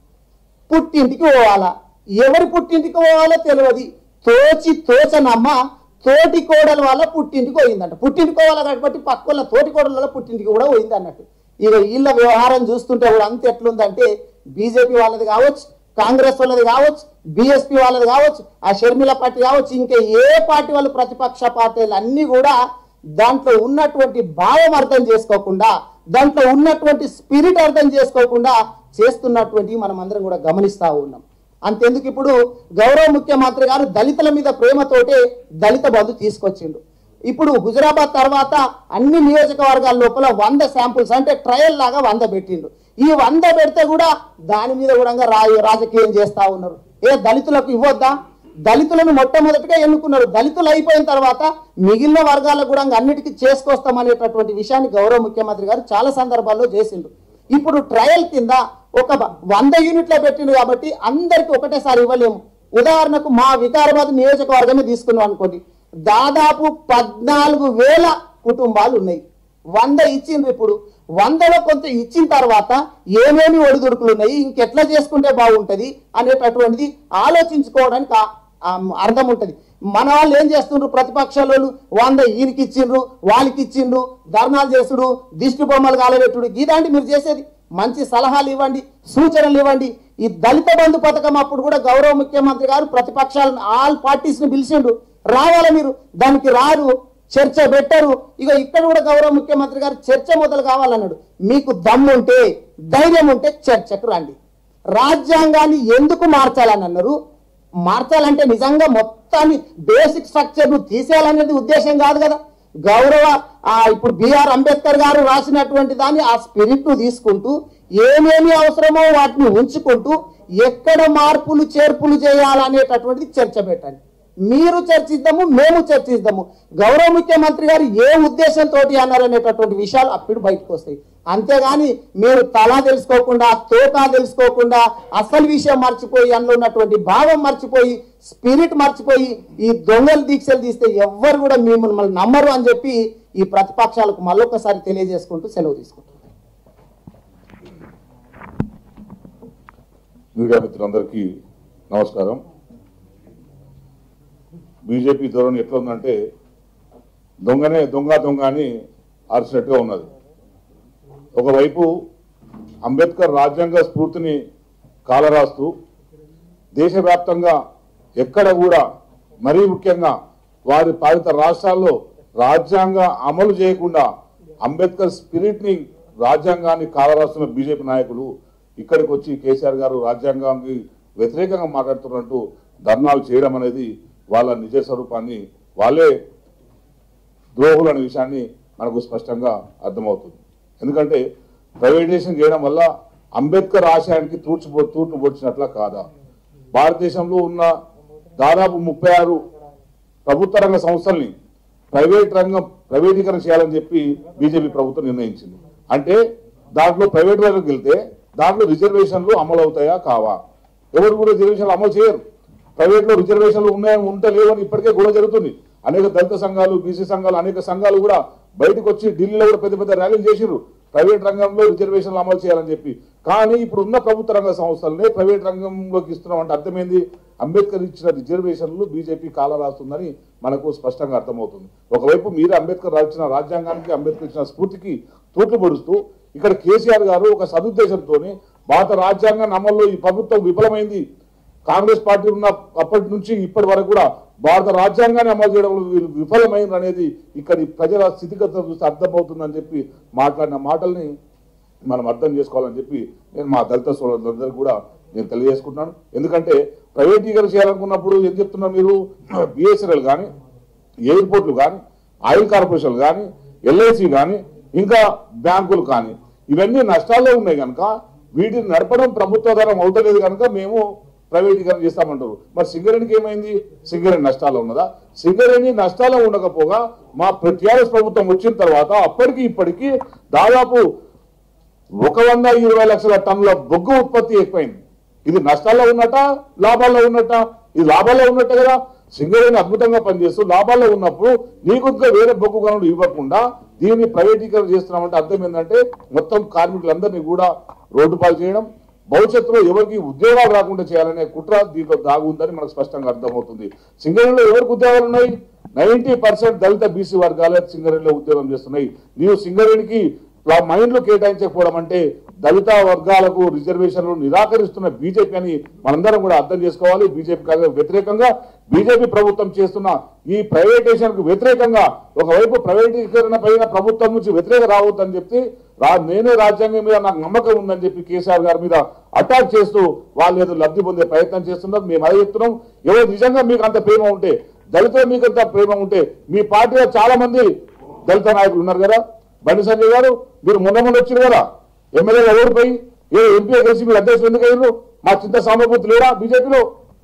పుట్టింటికి పోవాలా ఎవరి పుట్టింటికి పోవాలో తెలియదు తోచి తోచనమ్మ తోటి కోడల వల్ల పుట్టింటికి పోయిందంట పుట్టింటికి పోవాలా కాబట్టి పక్కల తోటి కోడల వల్ల పుట్టింటికి కూడా పోయింది అన్నట్టు ఇక వీళ్ళ వ్యవహారం చూస్తుంటే కూడా అంత ఎట్లుందంటే బీజేపీ వాళ్ళది కావచ్చు కాంగ్రెస్ వాళ్ళది కావచ్చు బీఎస్పీ వాళ్ళది కావచ్చు ఆ షర్మిల పార్టీ కావచ్చు ఇంకా ఏ పార్టీ వాళ్ళు ప్రతిపక్ష పార్టీలు అన్నీ కూడా దాంట్లో ఉన్నటువంటి భావం అర్థం చేసుకోకుండా దాంట్లో ఉన్నటువంటి స్పిరిట్ అర్థం చేసుకోకుండా చేస్తున్నటువంటి మనం అందరం కూడా గమనిస్తా ఉన్నాం అంతెందుకు ఇప్పుడు గౌరవ ముఖ్యమంత్రి గారు దళితుల మీద ప్రేమతోటే దళిత బంధు తీసుకొచ్చిండు ఇప్పుడు హుజరాబాద్ తర్వాత అన్ని నియోజకవర్గాల లోపల వంద శాంపుల్స్ అంటే ట్రయల్ లాగా వంద పెట్టిండు ఈ వంద పెడితే కూడా దాని మీద కూడా రా రాజకీయం చేస్తా ఉన్నారు ఏ దళితులకు ఇవ్వద్దా దళితులను మొట్టమొదటిగా ఎన్నుకున్నారు దళితులు అయిపోయిన తర్వాత మిగిలిన వర్గాలకు కూడా అన్నిటికీ చేసుకొస్తామనేటటువంటి విషయాన్ని గౌరవ ముఖ్యమంత్రి గారు చాలా సందర్భాల్లో చేసిండు ఇప్పుడు ట్రయల్ కింద ఒక బ- వంద యూనిట్ల పెట్టిండు కాబట్టి అందరికి ఒకటేసారి ఇవ్వలేము ఉదాహరణకు మా వికారాబాద్ నియోజకవర్గమే తీసుకున్నాం అనుకోండి దాదాపు పద్నాలుగు వేల కుటుంబాలు ఉన్నాయి వంద ఇచ్చిండ్రు ఇప్పుడు వందలో కొంత ఇచ్చిన తర్వాత ఏమేమి ఒడిదుడుకులు ఉన్నాయి ఇంకెట్లా చేసుకుంటే బాగుంటది అనేటటువంటిది ఆలోచించుకోవడానికి ఆ- ఆ అర్థం ఉంటది మన వాళ్ళు ఏం చేస్తుండ్రు ప్రతిపక్షాలు వంద ఈయనకి ఇచ్చిండ్రు వాళ్ళకి ఇచ్చిండ్రు ధర్నాలు చేసుడు దిష్టి బొమ్మలు కాలబెట్టుడు ఇదాంటి మీరు చేసేది మంచి సలహాలు ఇవ్వండి సూచనలు ఇవ్వండి ఈ దళిత బంధు పథకం అప్పుడు కూడా గౌరవ ముఖ్యమంత్రి గారు ప్రతిపక్షాలను ఆల్ పార్టీస్ ని పిలిచిండు రావాలి మీరు దానికి రారు చర్చ పెట్టరు ఇక ఇక్కడ కూడా గౌరవ ముఖ్యమంత్రి గారు చర్చ మొదలు కావాలన్నాడు మీకు దమ్ముంటే ధైర్యం ఉంటే చర్చకు రండి రాజ్యాంగాన్ని ఎందుకు మార్చాలని అన్నారు మార్చాలంటే నిజంగా మొత్తాన్ని బేసిక్ స్ట్రక్చర్ ను తీసేయాలనేది ఉద్దేశం కాదు కదా గౌరవ ఆ, ఇప్పుడు బిఆర్ అంబేద్కర్ గారు రాసినటువంటి దాన్ని ఆ స్పిరిట్ ను తీసుకుంటూ ఏమేమి అవసరమో వాటిని ఉంచుకుంటూ ఎక్కడ మార్పులు చేర్పులు చేయాలనేటటువంటిది చర్చ పెట్టండి మీరు చర్చిద్దాము మేము చర్చిద్దాము గౌరవ ముఖ్యమంత్రి గారు ఏ ఉద్దేశంతో అన్నారనేటటువంటి విషయాలు అప్పుడు బయటకు వస్తాయి అంతేగాని మీరు తల తెలుసుకోకుండా తోక తెలుసుకోకుండా అసలు విషయం మర్చిపోయి అందులో ఉన్నటువంటి భావం మర్చిపోయి స్పిరిట్ మర్చిపోయి ఈ దొంగలు దీక్షలు తీస్తే ఎవ్వరు కూడా మిమ్మల్ని నమ్మరు అని చెప్పి ఈ ప్రతిపక్షాలకు మళ్ళొకసారి తెలియజేసుకుంటూ సెలవు తీసుకుంటారు మీడియా మిత్రులందరికీ నమస్కారం బీజేపీ ధోరణి ఎట్లా ఉందంటే దొంగనే దొంగ దొంగ అని అరిచినట్టుగా ఉన్నది ఒకవైపు అంబేద్కర్ రాజ్యాంగ స్ఫూర్తిని కాలరాస్తూ దేశవ్యాప్తంగా ఎక్కడ కూడా మరీ ముఖ్యంగా వారి పాలిత రాష్ట్రాల్లో రాజ్యాంగ అమలు చేయకుండా అంబేద్కర్ స్పిరిట్ ని రాజ్యాంగాన్ని కాలరాస్తున్న బీజేపీ నాయకులు ఇక్కడికి వచ్చి కేసీఆర్ గారు రాజ్యాంగానికి వ్యతిరేకంగా మాట్లాడుతున్నట్టు ధర్నాలు చేయడం అనేది వాళ్ళ నిజ స్వరూపాన్ని వాళ్ళే ద్రోహులు అనే విషయాన్ని మనకు స్పష్టంగా అర్థమవుతుంది ఎందుకంటే ప్రైవేటైజేషన్ చేయడం వల్ల అంబేద్కర్ ఆశయానికి తూర్చుపో తూర్పు పొడిచినట్ల కాదా భారతదేశంలో ఉన్న దాదాపు ముప్పై ఆరు ప్రభుత్వ రంగ సంస్థల్ని ప్రైవేట్ రంగం ప్రైవేటీకరణ చేయాలని చెప్పి బీజేపీ ప్రభుత్వం నిర్ణయించింది అంటే దాంట్లో ప్రైవేట్ వాళ్ళకి వెళ్తే దాంట్లో రిజర్వేషన్లు అమలు అవుతాయా కావా ఎవరు కూడా రిజర్వేషన్లు అమలు చేయరు ప్రైవేట్ లో రిజర్వేషన్లు ఉన్నాయని ఉంటే లేవని ఇప్పటికే గొడవ జరుగుతుంది అనేక దళిత సంఘాలు బీసీ సంఘాలు అనేక సంఘాలు కూడా బయటకు వచ్చి ఢిల్లీలో కూడా పెద్ద పెద్ద ర్యాలీలు చేసిర్రు ప్రైవేట్ రంగంలో రిజర్వేషన్లు అమలు చేయాలని చెప్పి కానీ ఇప్పుడు ఉన్న ప్రభుత్వ రంగ సంస్థలనే ప్రైవేట్ రంగంలోకి ఇస్తున్నాం అంటే అర్థమైంది అంబేద్కర్ ఇచ్చిన రిజర్వేషన్లు బీజేపీ కాల రాస్తుందని మనకు స్పష్టంగా అర్థమవుతుంది ఒకవైపు మీరు అంబేద్కర్ రాసిన రాజ్యాంగానికి అంబేద్కర్ ఇచ్చిన స్ఫూర్తికి తూట్లు పొడుస్తూ ఇక్కడ కేసీఆర్ గారు ఒక సదుద్దేశంతో భారత రాజ్యాంగాన్ని అమల్లో ఈ ప్రభుత్వం విఫలమైంది కాంగ్రెస్ పార్టీ ఉన్న అప్పటి నుంచి ఇప్పటి వరకు కూడా భారత రాజ్యాంగాన్ని అమలు చేయడంలో వీళ్ళు విఫలమైంది అనేది ఇక్కడి ప్రజల స్థితిగతులు చూస్తే అర్థమవుతుందని చెప్పి మాట్లాడిన మాటల్ని మనం అర్థం చేసుకోవాలని చెప్పి నేను మా దళిత సోదరులందరూ కూడా నేను తెలియజేసుకుంటున్నాను ఎందుకంటే ప్రైవేటీకరణ చేయాలనుకున్నప్పుడు ఏం చెప్తున్నారు మీరు బిఎస్ఎన్ఎల్ కానీ ఎయిర్పోర్ట్లు కానీ ఆయిల్ కార్పొరేషన్లు కానీ ఎల్ఐసి కానీ ఇంకా బ్యాంకులు కానీ ఇవన్నీ నష్టాల్లో ఉన్నాయి కనుక వీటిని నడపడం ప్రభుత్వ ధరం అవుతలేదు కనుక మేము ప్రైవేటీకరణ చేస్తామంటారు మరి సింగరేణికి ఏమైంది సింగరేణి నష్టాల్లో ఉన్నదా సింగరేణి నష్టాల్లో ఉండకపోగా మా టీఆర్ఎస్ ప్రభుత్వం వచ్చిన తర్వాత అప్పటికి ఇప్పటికి దాదాపు ఒక వంద ఇరవై లక్షల టన్నుల బొగ్గు ఉత్పత్తి ఎక్కువైంది ఇది నష్టాల్లో ఉన్నట్ట లాభాల్లో ఉన్నట్ట ఇది లాభాల్లో ఉన్నట్టు కదా సింగరేణి అద్భుతంగా పనిచేస్తూ లాభాల్లో ఉన్నప్పుడు నీకు ఇంకా వేరే బొగ్గు గనులు ఇవ్వకుండా దీన్ని ప్రైవేటీకరణ చేస్తున్నామంటే అర్థం ఏంటంటే మొత్తం కార్మికులందరినీ కూడా రోడ్డు పాలు చేయడం భవిష్యత్తులో ఎవరికి ఉద్యోగాలు రాకుండా చేయాలనే కుట్ర దీంట్లో దాగుందని మనకు స్పష్టంగా అర్థమవుతుంది సింగరేణిలో ఎవరికి ఉద్యోగాలు ఉన్నాయి నైన్టీ పర్సెంట్ దళిత బీసీ వర్గాలే సింగరేణిలో ఉద్యోగం చేస్తున్నాయి నీవు సింగరేణికి ఆ మైండ్లు కేటాయించకపోవడం అంటే దళిత వర్గాలకు రిజర్వేషన్లు నిరాకరిస్తున్న బీజేపీ అని మనందరం కూడా అర్థం చేసుకోవాలి బీజేపీ వ్యతిరేకంగా బీజేపీ ప్రభుత్వం చేస్తున్న ఈ ప్రైవేటైజేషన్ కు వ్యతిరేకంగా ఒకవైపు ప్రైవేటీకరణ పైన ప్రభుత్వం నుంచి వ్యతిరేక రావద్దని చెప్పి రా నేనే రాజ్యాంగం మీద నాకు నమ్మకం ఉందని చెప్పి కేసీఆర్ గారి మీద అటాక్ చేస్తూ వాళ్ళు ఏదో లబ్ధి పొందే ప్రయత్నం చేస్తున్నారు మేము అదే చెప్తున్నాం ఎవరు నిజంగా మీకు అంత ప్రేమ ఉంటే దళితుల మీకు అంత ప్రేమ ఉంటే మీ పార్టీలో చాలా మంది దళిత నాయకులు ఉన్నారు కదా బండి సంజయ్ గారు మీరు మొన్న మొన్న వచ్చారు కదా ఎమ్మెల్యేగా ఓడిపోయి ఏ ఎంపీ కలిసి మీరు అధ్యక్షులు ఎందుకు అయ్యారు మా చింత సామభూతి లేడా బీజేపీలో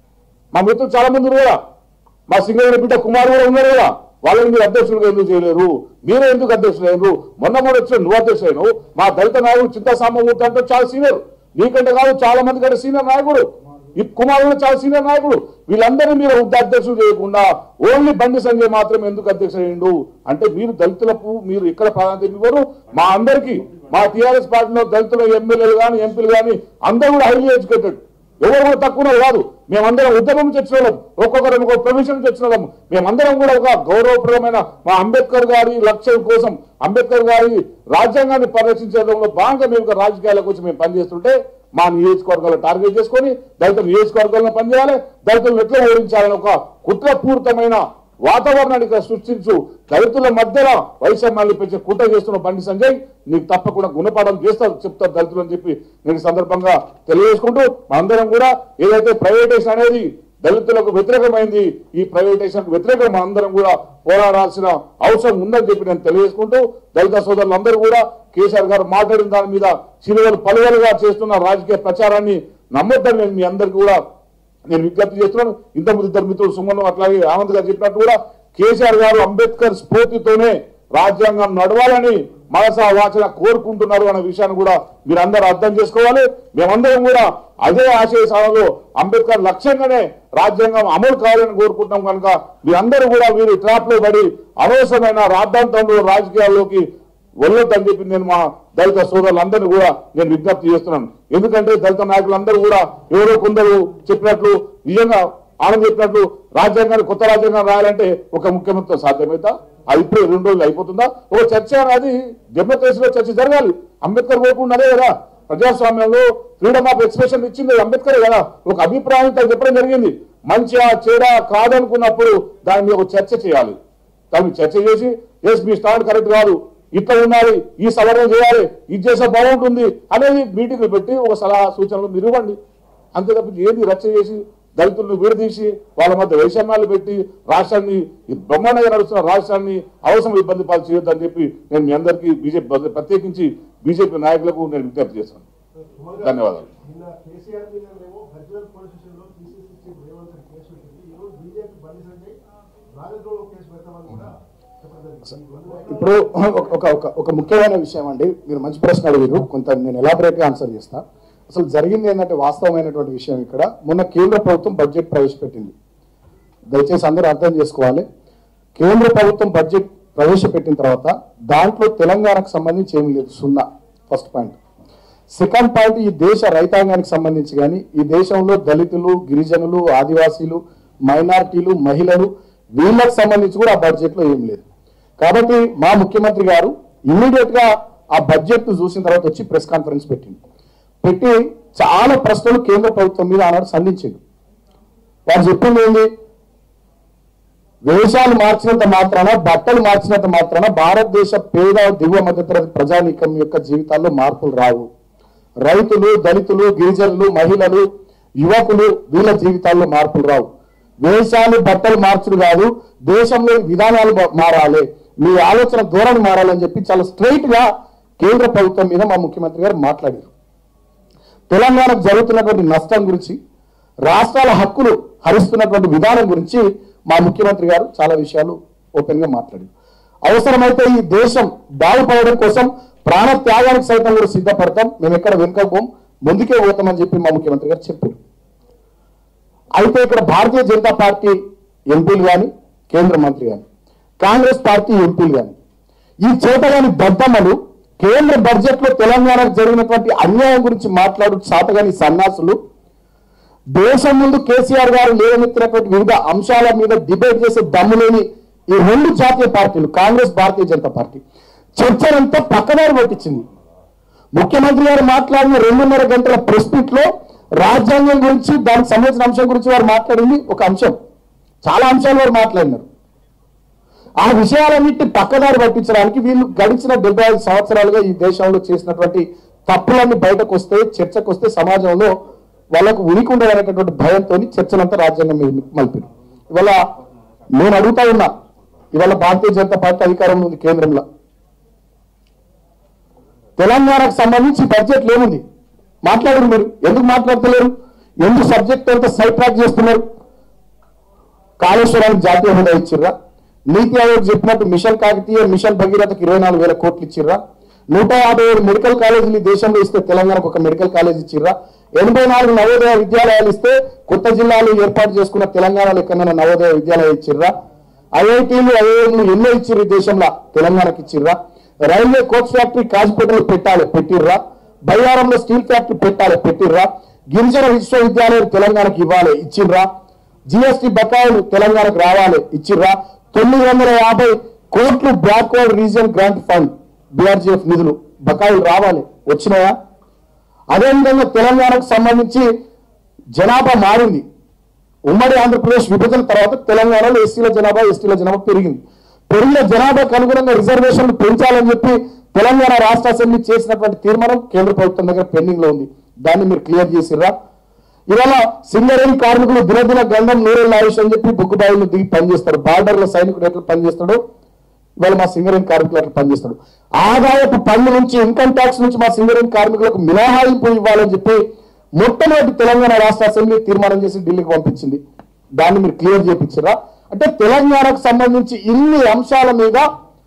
మా మిత్రులు చాలా మంది ఉన్నారు కదా మా సింగరేణి బిడ్డ కుమార్ కూడా ఉన్నారు కదా వాళ్ళని మీరు అధ్యక్షులుగా ఎందుకు చేయలేరు మీరే ఎందుకు అధ్యక్షులు అయ్యారు మొన్న మొన్న వచ్చిన నువ్వు అధ్యక్షులు మా దళిత నాయకుడు చింతా సామభూతి అంటే చాలా సీనియర్ నీకంటే కాదు చాలా మంది కంటే సీనియర్ నాయకుడు ఈ కుమార్ కూడా చాలా సీనియర్ నాయకుడు వీళ్ళందరినీ మీరు అధ్యక్షులు చేయకుండా ఓన్లీ బండి సంజయ్ మాత్రం ఎందుకు అధ్యక్షుడు అయ్యిండు అంటే మీరు దళితులకు మీరు ఇక్కడ ప్రాధాన్యత ఇవ్వరు మా అందరికీ మా టీఆర్ఎస్ పార్టీలో దళితుల ఎమ్మెల్యేలు కానీ ఎంపీలు కానీ అందరూ కూడా హైలీ ఎడ్యుకేటెడ్ ఎవరు కూడా తక్కువ కాదు మేమందరం ఉద్యమం నుంచి వచ్చిన వాళ్ళం ఒక్కొక్కరం ఒక ప్రొఫెషన్ నుంచి వచ్చిన వాళ్ళం మేమందరం కూడా ఒక గౌరవప్రదమైన మా అంబేద్కర్ గారి లక్ష్యం కోసం అంబేద్కర్ గారి రాజ్యాంగాన్ని పరిరక్షించడంలో భాగంగా మేము ఒక రాజకీయాలకు వచ్చి మేము పనిచేస్తుంటే మా నియోజకవర్గాలను టార్గెట్ చేసుకొని దళిత నియోజకవర్గాలను పనిచేయాలి దళితులను ఎట్లా ఓడించాలని ఒక కుట్రపూరితమైన వాతావరణాన్ని ఇక్కడ సృష్టించు దళితుల మధ్యలో వైషమ్యాన్ని పెంచే కుట్ర చేస్తున్న బండి సంజయ్ నీకు తప్పకుండా గుణపాఠం చేస్తారు చెప్తారు దళితులు అని చెప్పి నేను ఈ సందర్భంగా తెలియజేసుకుంటూ మనందరం కూడా ఏదైతే ప్రైవేటైజేషన్ అనేది దళితులకు వ్యతిరేకమైంది ఈ ప్రైవేటైజేషన్ వ్యతిరేకం మనందరం కూడా పోరాడాల్సిన అవసరం ఉందని చెప్పి నేను తెలియజేసుకుంటూ దళిత సోదరులందరూ కూడా కేసీఆర్ గారు మాట్లాడిన దాని మీద చిలువలు పలువలుగా చేస్తున్న రాజకీయ ప్రచారాన్ని నమ్మొద్దని నేను మీ అందరికీ కూడా నేను విజ్ఞప్తి చేస్తున్నాను ఇంతకుముందు ఇద్దరు మిత్రులు సుమన్ అట్లాగే ఆనంద్ గారు చెప్పినట్టు కూడా కేసీఆర్ గారు అంబేద్కర్ స్ఫూర్తితోనే రాజ్యాంగం నడవాలని మనసా వాచన కోరుకుంటున్నారు అనే విషయాన్ని కూడా మీరందరూ అర్థం చేసుకోవాలి మేమందరం కూడా అదే ఆశయ సాధనలో అంబేద్కర్ లక్ష్యంగానే రాజ్యాంగం అమలు కావాలని కోరుకుంటున్నాం కనుక మీరందరూ కూడా వీరు ట్రాప్ లో పడి అనవసరమైన రాద్ధాంతంలో రాజకీయాల్లోకి వెళ్ళొద్దని చెప్పి నేను మా దళిత సోదరులందరినీ కూడా నేను విజ్ఞప్తి చేస్తున్నాను ఎందుకంటే దళిత నాయకులందరూ కూడా ఎవరో కొందరు చెప్పినట్లు నిజంగా ఆనంద్ చెప్పినట్లు రాజ్యాంగాన్ని కొత్త రాజ్యాంగం రాయాలంటే ఒక ముఖ్యమంత్రితో సాధ్యమైతా అది ఇప్పుడు రెండు రోజులు అయిపోతుందా ఒక చర్చ అనేది డెమోక్రసీలో చర్చ జరగాలి అంబేద్కర్ కోరుకున్నదే కదా ప్రజాస్వామ్యంలో ఫ్రీడమ్ ఆఫ్ ఎక్స్ప్రెషన్ ఇచ్చింది అంబేద్కర్ కదా ఒక అభిప్రాయం తను చెప్పడం జరిగింది మంచిగా చెడా కాదనుకున్నప్పుడు దాని మీద ఒక చర్చ చేయాలి దాన్ని చర్చ చేసి ఎస్ మీ స్టాండ్ కరెక్ట్ కాదు ఇట్లా ఉండాలి ఈ సవరణ చేయాలి ఇది చేస్తే బాగుంటుంది అనేది మీటింగ్లు పెట్టి ఒక సలహా సూచనలు మీరు ఇవ్వండి అంతే తప్ప ఏది రచ్చ చేసి దళితులను విడదీసి వాళ్ళ మధ్య వైషమ్యాలు పెట్టి రాష్ట్రాన్ని ఈ బ్రహ్మాండంగా నడుస్తున్న రాష్ట్రాన్ని అవసరం ఇబ్బంది పాలు చేయొద్దని చెప్పి నేను మీ అందరికీ బీజేపీ ప్రత్యేకించి బీజేపీ నాయకులకు నేను విజ్ఞప్తి చేస్తాను ధన్యవాదాలు నిన్న కేసీఆర్ మీద మేము హజ్వల్ పోలీస్ స్టేషన్ లో PCC chief Revanth Reddy case పెట్టింది ఈ రోజు బీజేపీ బండి సంజయ్ రాజద్రోహం కేసు పెట్టామని కూడా ఇప్పుడు ఒక- ఒక ఒక ఒక ముఖ్యమైన విషయం అండి మీరు మంచి ప్రశ్న అడిగారు కొంత నేను ఎలాబరేట్ గా ఆన్సర్ చేస్తా అసలు జరిగింది ఏంటంటే వాస్తవమైనటువంటి విషయం ఇక్కడ మొన్న కేంద్ర ప్రభుత్వం బడ్జెట్ ప్రవేశపెట్టింది దయచేసి అందరూ అర్థం చేసుకోవాలి కేంద్ర ప్రభుత్వం బడ్జెట్ ప్రవేశపెట్టిన తర్వాత దాంట్లో తెలంగాణకు సంబంధించి ఏమీ లేదు సున్నా ఫస్ట్ పాయింట్ సెకండ్ పాయింట్ ఈ దేశ రైతాంగానికి సంబంధించి కానీ ఈ దేశంలో దళితులు గిరిజనులు ఆదివాసీలు మైనారిటీలు మహిళలు వీళ్ళకి సంబంధించి కూడా ఆ బడ్జెట్ లో ఏం లేదు కాబట్టి మా ముఖ్యమంత్రి గారు ఇమ్మీడియట్ గా ఆ బడ్జెట్ చూసిన తర్వాత వచ్చి ప్రెస్ కాన్ఫరెన్స్ పెట్టింది పెట్టి చాలా ప్రశ్నలు కేంద్ర ప్రభుత్వం మీద ఆనాడు సంధించింది వారు చెప్పింది ఏంటి వేషాలు మార్చినంత మాత్రాన బట్టలు మార్చినంత మాత్రాన భారతదేశ పేద దిగువ మధ్యతరగతి ప్రజానీకం యొక్క జీవితాల్లో మార్పులు రావు రైతులు దళితులు గిరిజనులు మహిళలు యువకులు వీళ్ళ జీవితాల్లో మార్పులు రావు వేషాలు బట్టలు మార్చుడు కాదు దేశంలో విధానాలు మా- మారాలి మీ ఆలోచన ధోరణి మారాలని చెప్పి చాలా స్ట్రైట్ గా కేంద్ర ప్రభుత్వం మీద మా ముఖ్యమంత్రి గారు మాట్లాడారు తెలంగాణకు జరుగుతున్నటువంటి నష్టం గురించి రాష్ట్రాల హక్కులు హరిస్తున్నటువంటి విధానం గురించి మా ముఖ్యమంత్రి గారు చాలా విషయాలు ఓపెన్ గా మాట్లాడారు అవసరమైతే ఈ దేశం బాగుపడడం కోసం ప్రాణ త్యాగానికి సైతం కూడా సిద్ధపడతాం మేము ఎక్కడ వెనుకపోం ముందుకే పోతామని చెప్పి మా ముఖ్యమంత్రి గారు చెప్పారు అయితే ఇక్కడ భారతీయ జనతా పార్టీ ఎంపీలు కానీ కేంద్ర మంత్రి కానీ కాంగ్రెస్ పార్టీ ఎంపీలు కానీ ఈ చేతగాని దద్దమ్మలు కేంద్ర బడ్జెట్ లో తెలంగాణకు జరిగినటువంటి అన్యాయం గురించి మాట్లాడు చాతగాని సన్నాసులు దేశం ముందు కేసీఆర్ గారు లేవనెత్తినటువంటి వివిధ అంశాల మీద డిబేట్ చేసే దమ్ము లేని ఈ రెండు జాతీయ పార్టీలు కాంగ్రెస్ భారతీయ జనతా పార్టీ చర్చనంతా పక్కదారి పట్టించింది ముఖ్యమంత్రి గారు మాట్లాడిన రెండున్నర గంటల ప్రెస్ మీట్ లో రాజ్యాంగం గురించి దానికి సంబంధించిన అంశం గురించి వారు మాట్లాడింది ఒక అంశం చాలా అంశాలు వారు మాట్లాడినారు ఆ విషయాలన్నింటినీ పక్కదారి పట్టించడానికి వీళ్ళు గడిచిన డెబ్బై ఐదు సంవత్సరాలుగా ఈ దేశంలో చేసినటువంటి తప్పులన్నీ బయటకు వస్తే చర్చకు వస్తే సమాజంలో వాళ్ళకు ఉనికి ఉండదనేటటువంటి భయంతో చర్చలంతా రాజ్యాంగం మీద మలిపారు ఇవాళ నేను అడుగుతా ఉన్నా ఇవాళ భారతీయ జనతా పార్టీ అధికారంలో ఉంది కేంద్రంలో తెలంగాణకు సంబంధించి బడ్జెట్ ఏముంది మాట్లాడరు మీరు ఎందుకు మాట్లాడతలేరు ఎందుకు సబ్జెక్ట్ అంతా సైడ్ ట్రాక్ చేస్తున్నారు కాళేశ్వరానికి జాతీయ హోదా ఇచ్చిర్రా నీతి ఆయోగ్ చెప్పినట్టు మిషన్ కాకతీయ మిషన్ భగీరథకి ఇరవై నాలుగు వేల కోట్లు ఇచ్చిర్రా నూట యాభై ఏడు మెడికల్ కాలేజీలు ఈ దేశంలో ఇస్తే తెలంగాణకు ఒక మెడికల్ కాలేజ్ ఇచ్చిర్రా ఎనభై నాలుగు నవోదయ విద్యాలయాలు ఇస్తే కొత్త జిల్లాలు ఏర్పాటు చేసుకున్న తెలంగాణలో ఎక్కడైనా నవోదయ విద్యాలయం ఇచ్చిర్రా ఐఐటీలు ఐఐఎంలు ఎన్నో ఇచ్చిర్రు ఈ దేశంలో తెలంగాణకి ఇచ్చిర్రా రైల్వే కోచ్ ఫ్యాక్టరీ కాజిపేటలో పెట్టాలి పెట్టిర్రా బయ్యారంలో స్టీల్ ఫ్యాక్టరీ పెట్టాలి పెట్టిర్రా గిరిజన విశ్వవిద్యాలయం తెలంగాణకి ఇవ్వాలి ఇచ్చిర్రా జిఎస్టి బకాయిలు తెలంగాణకు రావాలి ఇచ్చిర్రా తొమ్మిది వందల యాభై కోట్లు backward region grant fund BRGF నిధులు బకాయిలు రావాలి వచ్చినాయా అదేవిధంగా తెలంగాణకు సంబంధించి జనాభా మారింది ఉమ్మడి ఆంధ్రప్రదేశ్ విభజన తర్వాత తెలంగాణలో ఎస్సీల జనాభా ఎస్టీల జనాభా పెరిగింది పెరిగిన జనాభాకు అనుగుణంగా రిజర్వేషన్లు పెంచాలని చెప్పి తెలంగాణ రాష్ట్ర అసెంబ్లీ చేసినటువంటి తీర్మానం కేంద్ర ప్రభుత్వం దగ్గర పెండింగ్ లో ఉంది దాన్ని మీరు క్లియర్ చేసిర్రా ఇవాళ సింగరేణి కార్మికులు దినదిన గంధం నూరేళ్ళ ఆయుష్ అని చెప్పి బుక్కుబాయిలు దిగి పనిచేస్తారు బార్డర్ల సైనికుడు ఎట్లా పనిచేస్తాడో ఇవాళ మా సింగరేణి కార్మికులు అట్లా పనిచేస్తాడు ఆదాయపు పన్ను నుంచి ఇన్కమ్ ట్యాక్స్ నుంచి మా సింగరేణి కార్మికులకు మినహాయింపు ఇవ్వాలని చెప్పి మొట్టమొదటి తెలంగాణ రాష్ట్ర అసెంబ్లీ తీర్మానం చేసి ఢిల్లీకి పంపించింది దాన్ని మీరు క్లియర్ చేయించారా అంటే తెలంగాణకు సంబంధించి ఇన్ని అంశాల మీద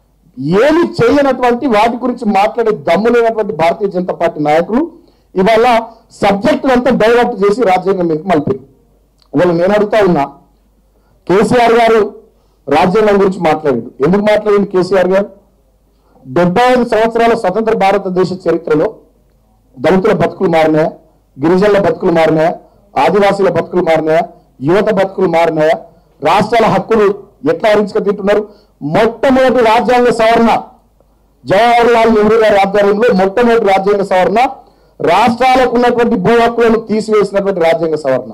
ఏమి చేయనటువంటి వాటి గురించి మాట్లాడే దమ్ము లేనటువంటి భారతీయ జనతా పార్టీ నాయకులు ఇవాళ సబ్జెక్ట్ అంతా డైవర్ట్ చేసి రాజ్యాంగం మీదకి మలిపారు ఇవాళ నేను అడుగుతా ఉన్నా కేసీఆర్ గారు రాజ్యాంగం గురించి మాట్లాడాడు ఎందుకు మాట్లాడింది కేసీఆర్ గారు డెబ్బై ఐదు సంవత్సరాల స్వతంత్ర భారతదేశ చరిత్రలో దళితుల బతుకులు మారినాయా గిరిజనుల బతుకులు మారినాయా ఆదివాసీల బతుకులు మారినాయా యువత బతుకులు మారినాయా రాష్ట్రాల హక్కులు ఎట్లా హరించుక తింటున్నారు మొట్టమొదటి రాజ్యాంగ సవరణ జవహర్ లాల్ నెహ్రూ గారి ఆధ్వర్యంలో మొట్టమొదటి రాజ్యాంగ సవరణ రాష్ట్రాలకు ఉన్నటువంటి భూ హక్కులను తీసివేసినటువంటి రాజ్యాంగ సవరణ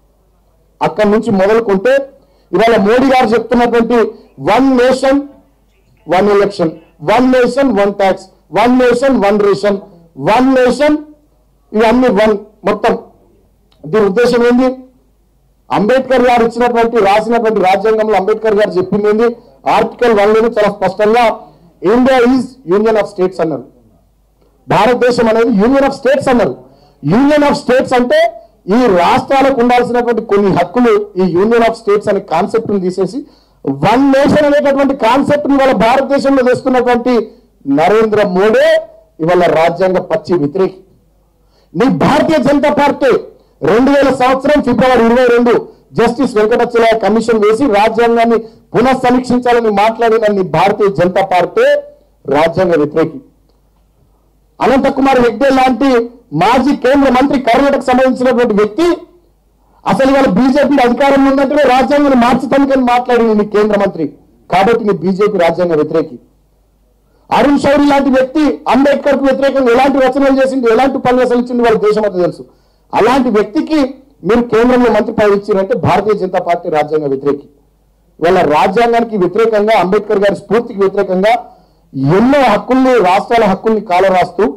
అక్కడి నుంచి మొదలుకుంటే ఇవాళ మోడీ గారు చెప్తున్నటువంటి one nation one election one nation one tax one nation one ration one nation ఇవన్నీ వన్ మొత్తం దీని ఉద్దేశం ఏంది అంబేద్కర్ గారు ఇచ్చినటువంటి రాసినటువంటి రాజ్యాంగంలో అంబేద్కర్ గారు చెప్పింది ఏంది ఆర్టికల్ వన్ లోనే చాలా స్పష్టంగా India is union of states అన్నారు భారతదేశం అనేది యూనియన్ ఆఫ్ స్టేట్స్ అన్నారు యూనియన్ ఆఫ్ స్టేట్స్ అంటే ఈ రాష్ట్రాలకు ఉండాల్సినటువంటి కొన్ని హక్కులు ఈ యూనియన్ ఆఫ్ స్టేట్స్ అనే కాన్సెప్ట్ తీసేసి వన్ నేషన్ అనేటటువంటి కాన్సెప్ట్ ఇవాళ భారతదేశంలో తెస్తున్నటువంటి నరేంద్ర మోడీ ఇవాళ రాజ్యాంగ పచ్చి వ్యతిరేకి నీ భారతీయ జనతా పార్టీ రెండు వేల సంవత్సరం ఫిబ్రవరి ఇరవై రెండు జస్టిస్ వెంకటచలయ కమిషన్ వేసి రాజ్యాంగాన్ని పునఃసమీక్షించాలని మాట్లాడిన నీ భారతీయ జనతా పార్టీ రాజ్యాంగ వ్యతిరేకి అనంతకుమార్ హెగ్డే లాంటి మాజీ కేంద్ర మంత్రి కర్ణాటక సంబంధించినటువంటి వ్యక్తి అసలు ఇవాళ బీజేపీ అధికారంలో ఉందంటే రాజ్యాంగాన్ని మార్చుతానికని మాట్లాడింది నీ కేంద్ర మంత్రి కాబట్టి నీ బీజేపీ రాజ్యాంగ వ్యతిరేకి అరుణ్ శౌరి లాంటి వ్యక్తి అంబేద్కర్ కు వ్యతిరేకంగా ఎలాంటి రచనలు చేసింది ఎలాంటి పనులు అసలు ఇచ్చింది వాళ్ళ దేశం అంతా తెలుసు అలాంటి వ్యక్తికి మీరు కేంద్రంలో మంత్రి పదవి ఇచ్చారంటే భారతీయ జనతా పార్టీ రాజ్యాంగ వ్యతిరేకి వాళ్ళ రాజ్యాంగానికి వ్యతిరేకంగా అంబేద్కర్ గారి స్ఫూర్తికి వ్యతిరేకంగా ఎన్నో హక్కుల్ని రాష్ట్రాల హక్కుల్ని కాలరాస్తూ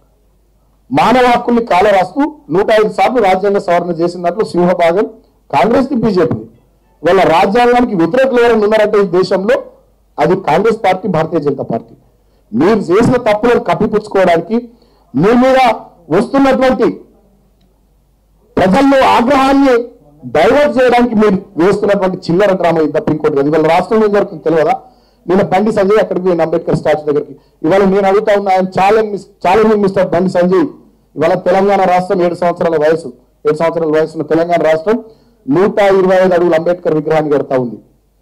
మానవ హక్కుల్ని కాలరాస్తూ నూట ఐదు సార్లు రాజ్యాంగ సవరణ చేసిన దాంట్లో సింహభాగం కాంగ్రెస్ ది బీజేపీ వాళ్ళ రాజ్యాంగానికి వ్యతిరేకులు ఎవరైనా ఉన్నారంటే ఈ దేశంలో అది కాంగ్రెస్ పార్టీ భారతీయ జనతా పార్టీ మీరు చేసిన తప్పులను కప్పిపుచ్చుకోవడానికి మీ మీద వస్తున్నటువంటి ప్రజల్లో ఆగ్రహాన్ని డైవర్ట్ చేయడానికి మీరు వేస్తున్నటువంటి చిల్లర డ్రామా ఇది తప్ప ఇంకోటి కాదు ఇవాళ రాష్ట్రంలో ఏం జరుగుతుంది తెలియదా నేను బండి సంజయ్ అక్కడికి పోయిన అంబేద్కర్ స్టాచ్యూ దగ్గరికి ఇవాళ నేను అడుగుతా ఉన్నా ఆయన ఛాలెంజ్ ఛాలెంజ్ మిస్టర్ బండి సంజయ్ ఇవాళ తెలంగాణ రాష్ట్రం ఏడు సంవత్సరాల వయసు ఏడు సంవత్సరాల వయసు ఉన్న తెలంగాణ రాష్ట్రం నూట ఇరవై ఐదు అడుగుల అంబేద్కర్ విగ్రహాన్ని కడతా ఉంది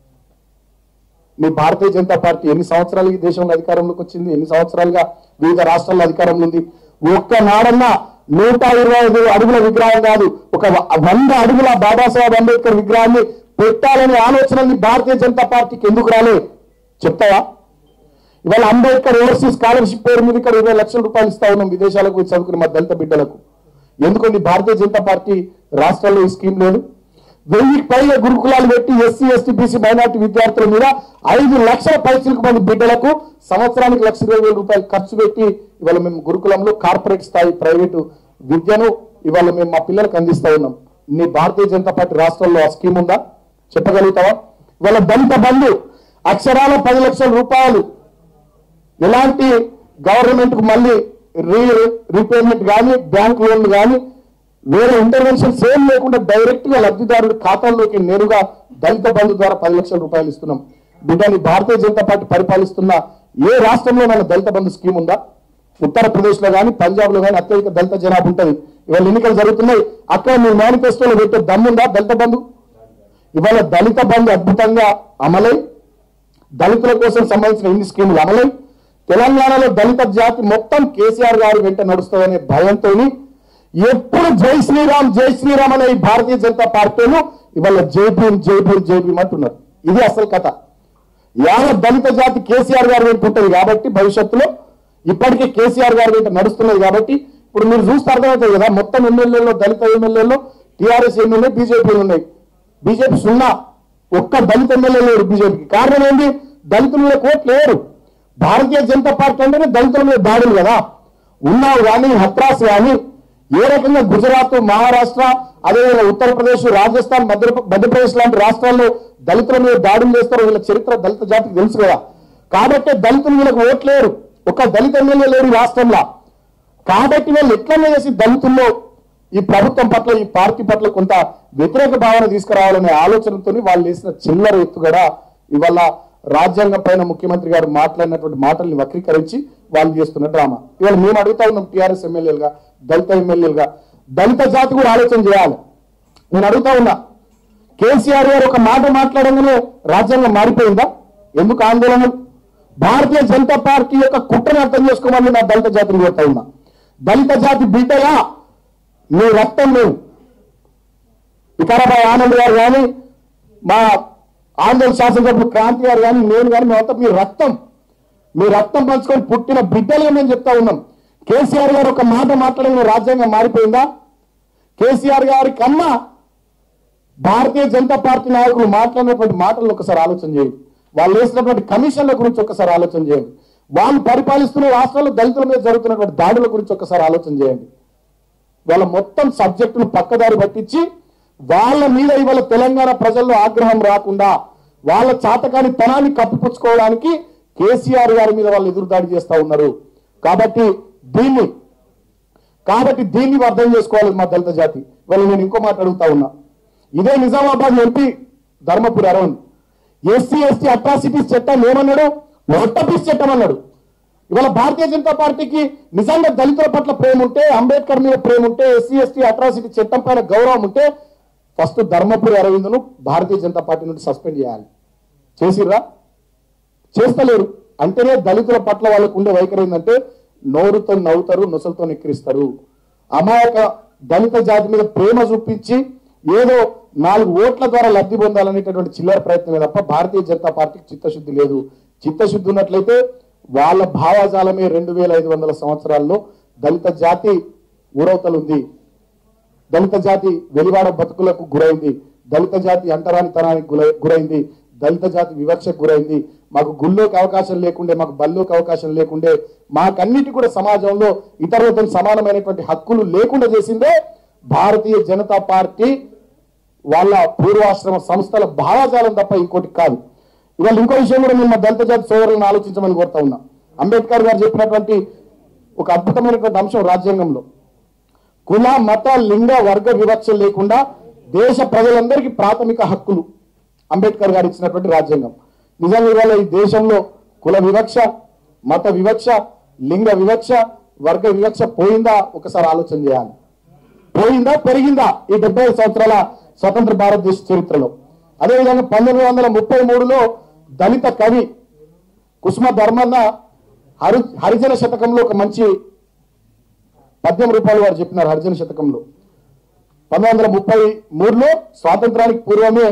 మీ భారతీయ జనతా పార్టీ ఎన్ని సంవత్సరాలు ఈ దేశంలో అధికారంలోకి వచ్చింది ఎన్ని సంవత్సరాలుగా వివిధ రాష్ట్రాల్లో అధికారంలో ఉంది ఒక్క నాడన్నా నూట ఇరవై ఐదు అడుగుల విగ్రహం కాదు ఒక వ- వంద అడుగుల బాబాసాహెబ్ అంబేద్కర్ విగ్రహాన్ని పెట్టాలనే ఆలోచనని భారతీయ జనతా పార్టీకి ఎందుకు రాలే చెప్తావా ఇవాళ అంబేద్కర్ ఓవర్సీస్ స్కాలర్షిప్ పేరు మీద ఇక్కడ ఇరవై లక్షల రూపాయలు ఇస్తా ఉన్నాం విదేశాలకు పోయి చదువుకున్న మా దళిత బిడ్డలకు ఎందుకండి భారతీయ జనతా పార్టీ రాష్ట్రాల్లో ఈ స్కీమ్ లేదు వెయ్యికి పైగా గురుకులాలు పెట్టి ఎస్సీ ఎస్టీ బీసీ మైనార్టీ విద్యార్థుల మీద ఐదు లక్షల పైసలకు మంది బిడ్డలకు సంవత్సరానికి లక్ష ఇరవై వేల రూపాయలు ఖర్చు పెట్టి ఇవాళ మేము గురుకులంలో కార్పొరేట్ స్థాయి ప్రైవేటు విద్యను ఇవాళ మేము మా పిల్లలకు అందిస్తా ఉన్నాం నీ భారతీయ జనతా పార్టీ రాష్ట్రంలో ఆ స్కీమ్ ఉందా చెప్పగలుగుతావా ఇవాళ దళిత బంధు అక్షరాల పది లక్షల రూపాయలు ఎలాంటి గవర్నమెంట్ కు మళ్ళీ రీ రీపేమెంట్ కానీ బ్యాంక్ లోన్లు కానీ వేరే ఇంటర్వెన్షన్స్ ఏం లేకుండా డైరెక్ట్ గా లబ్ధిదారుడి ఖాతాల్లోకి నేరుగా దళిత బంధు ద్వారా పది లక్షల రూపాయలు ఇస్తున్నాం బిడ్డని భారతీయ జనతా పార్టీ పరిపాలిస్తున్న ఏ రాష్ట్రంలో మన దళిత బంధు స్కీమ్ ఉందా ఉత్తరప్రదేశ్ లో కానీ పంజాబ్ లో కానీ అత్యధిక దళిత జనాభా ఉంటది ఇవాళ ఎన్నికలు జరుగుతున్నాయి అక్కడ మీ మేనిఫెస్టోలో పెట్టే దమ్ముందా దళిత బంధు ఇవాళ దళిత బంధు అద్భుతంగా అమలై దళితుల కోసం సంబంధించిన ఇన్ని స్కీములు అమలై తెలంగాణలో దళిత జాతి మొత్తం కేసీఆర్ గారి వెంట నడుస్తుందనే భయంతో ఎప్పుడు జై శ్రీరామ్ జై శ్రీరామ్ అనే ఈ భారతీయ జనతా పార్టీలు ఇవాళ జై భీమ్ జై భీమ్ జై భీమ్ అంటున్నారు ఇది అసలు కథ యావ దళిత జాతి కేసీఆర్ గారి వెంట ఉంటుంది కాబట్టి భవిష్యత్తులో ఇప్పటికే కేసీఆర్ గారి వెంట నడుస్తున్నది కాబట్టి ఇప్పుడు మీరు చూస్తే అర్థమవుతుంది కదా మొత్తం ఎమ్మెల్యేలో దళిత ఎమ్మెల్యేలో టీఆర్ఎస్ ఎమ్మెల్యే బీజేపీ ఉన్నాయి బీజేపీ సున్నా ఒక్క దళిత ఎమ్మెల్యే లేరు బీజేపీకి కారణం ఏంటి దళితుల మీద కోట్లు లేరు భారతీయ జనతా పార్టీ అంటేనే దళితుల మీద దాడులు కదా ఉన్నావు కానీ హత్రాస్ కానీ ఏ రకంగా గుజరాత్ మహారాష్ట్ర అదేవిధంగా ఉత్తరప్రదేశ్ రాజస్థాన్ మధ్య మధ్యప్రదేశ్ లాంటి రాష్ట్రాల్లో దళితుల మీద దాడులు చేస్తారో వీళ్ళ చరిత్ర దళిత జాతికి తెలుసు కదా కాబట్టి దళితులు వీళ్ళకి ఓట్లేరు ఒక దళిత ఎమ్మెల్యే లేరు ఈ రాష్ట్రంలో కాబట్టి వాళ్ళు ఎట్లా చేసి దళితుల్లో ఈ ప్రభుత్వం పట్ల ఈ పార్టీ పట్ల కొంత వ్యతిరేక భావన తీసుకురావాలనే ఆలోచనతో వాళ్ళు వేసిన చిల్లర ఎత్తుగడ ఇవాళ రాజ్యాంగం పైన ముఖ్యమంత్రి గారు మాట్లాడినటువంటి మాటల్ని వక్రీకరించి వాళ్ళు చేస్తున్న డ్రామా ఇవాళ మేము అడుగుతా ఉన్నాం టీఆర్ఎస్ ఎమ్మెల్యేలుగా దళిత ఎమ్మెల్యేలుగా దళిత జాతి కూడా ఆలోచన చేయాలి నేను అడుగుతా ఉన్నా కేసీఆర్ గారు ఒక మాట మాట్లాడంగానే రాజ్యాంగం మారిపోయిందా ఎందుకు ఆందోళనలు భారతీయ జనతా పార్టీ యొక్క కుట్రను అర్థం చేసుకోమని నా దళిత జాతిని కోరుతా ఉన్నా దళిత జాతి బిడ్డగా మీ రక్తం లేవు వికారాబాద్ ఆనంద్ గారు కానీ మా ఆంధ్ర శాసనసభ్యులు క్రాంతి గారు కానీ నేను కానీ మేమంతా మీ రక్తం మీ రక్తం పంచుకొని పుట్టిన బిడ్డలుగా మేము చెప్తా ఉన్నాం కేసీఆర్ గారు ఒక మాట మాట్లాడిన రాజ్యాంగం మారిపోయిందా కేసీఆర్ గారి కన్నా భారతీయ జనతా పార్టీ నాయకులు మాట్లాడినటువంటి మాటలను ఒకసారి ఆలోచన చేయండి వాళ్ళు వేసినటువంటి కమిషన్ల గురించి ఒకసారి ఆలోచన చేయండి వాళ్ళు పరిపాలిస్తున్న రాష్ట్రాల్లో దళితుల మీద జరుగుతున్నటువంటి దాడుల గురించి ఒకసారి ఆలోచన చేయండి వాళ్ళ మొత్తం సబ్జెక్టును పక్కదారి పట్టించి వాళ్ళ మీద ఇవాళ తెలంగాణ ప్రజల్లో ఆగ్రహం రాకుండా వాళ్ళ చాతకాని తనాన్ని కప్పిపుచ్చుకోవడానికి కేసీఆర్ గారి మీద వాళ్ళు ఎదురుదాడి చేస్తా ఉన్నారు కాబట్టి దీన్ని కాబట్టి దీన్ని అర్థం చేసుకోవాలి మా దళిత జాతి వాళ్ళు నేను ఇంకో మాట అడుగుతా ఉన్నా ఇదే Nizamabad MP Dharmapuri Arvind SC ST atrocities చట్టం ఏమన్నాడు ఒట్టపీస్ చట్టం అన్నాడు ఇవాళ భారతీయ జనతా పార్టీకి నిజంగా దళితుల పట్ల ప్రేమ ఉంటే అంబేద్కర్ మీద ప్రేమ ఉంటే ఎస్సీ ఎస్టీ అట్రాసిటీ చట్టం పైన గౌరవం ఉంటే ఫస్ట్ ధర్మపురి అరవింద్ను భారతీయ జనతా పార్టీ నుండి సస్పెండ్ చేయాలి చేసిర్రా చేస్తలేరు అంటేనే దళితుల పట్ల వాళ్ళకు ఉండే వైఖరి ఏంటంటే నోరుతో నవ్వుతారు నొసలతో ఎక్కిరిస్తారు అమాయక దళిత జాతి మీద ప్రేమ చూపించి ఏదో నాలుగు ఓట్ల ద్వారా లబ్ధి పొందాలనేటటువంటి చిల్లర ప్రయత్నమే తప్ప భారతీయ జనతా పార్టీకి చిత్తశుద్ధి లేదు చిత్తశుద్ధి ఉన్నట్లయితే వాళ్ళ భావజాలమే రెండు వేల ఐదు వందల సంవత్సరాల్లో దళిత జాతి ఊరవతలుంది దళిత జాతి వెలివాడ బతుకులకు గురైంది దళిత జాతి అంటరానితనానికి గురై- గురైంది దళిత జాతి వివక్షకు గురైంది మాకు గుళ్ళోకి అవకాశం లేకుండే మాకు బల్లోకి అవకాశం లేకుండే మాకన్నిటి కూడా సమాజంలో ఇతరులతో సమానమైనటువంటి హక్కులు లేకుండా చేసిందే భారతీయ జనతా పార్టీ వాళ్ళ పూర్వాశ్రమ సంస్థల భావజాలం తప్ప ఇంకోటి కాదు ఇవాళ ఇంకో విషయం కూడా నేను మా దళిత జాతి సోదరులను ఆలోచించమని కోరుతా ఉన్నా అంబేద్కర్ గారు చెప్పినటువంటి ఒక అద్భుతమైనటువంటి అంశం రాజ్యాంగంలో కుల మత లింగ వర్గ వివక్ష లేకుండా దేశ ప్రజలందరికీ ప్రాథమిక హక్కులు అంబేద్కర్ గారు ఇచ్చినటువంటి రాజ్యాంగం నిజంగా ఇవాళ ఈ దేశంలో కుల వివక్ష మత వివక్ష లింగ వివక్ష వర్గ వివక్ష పోయిందా ఒకసారి ఆలోచన చేయాలి పోయిందా పెరిగిందా ఈ డెబ్బై ఐదు సంవత్సరాల స్వతంత్ర భారతదేశ చరిత్రలో అదేవిధంగా పంతొమ్మిది వందల ముప్పై మూడులో దళిత కవి కుసుమ ధర్మన్న హరి హరిజన శతకంలో ఒక మంచి పద్యం రూపాయలు వారు చెప్పినారు హరిజన శతకంలో పంతొమ్మిది వందల ముప్పై మూడులో స్వాతంత్రానికి పూర్వమే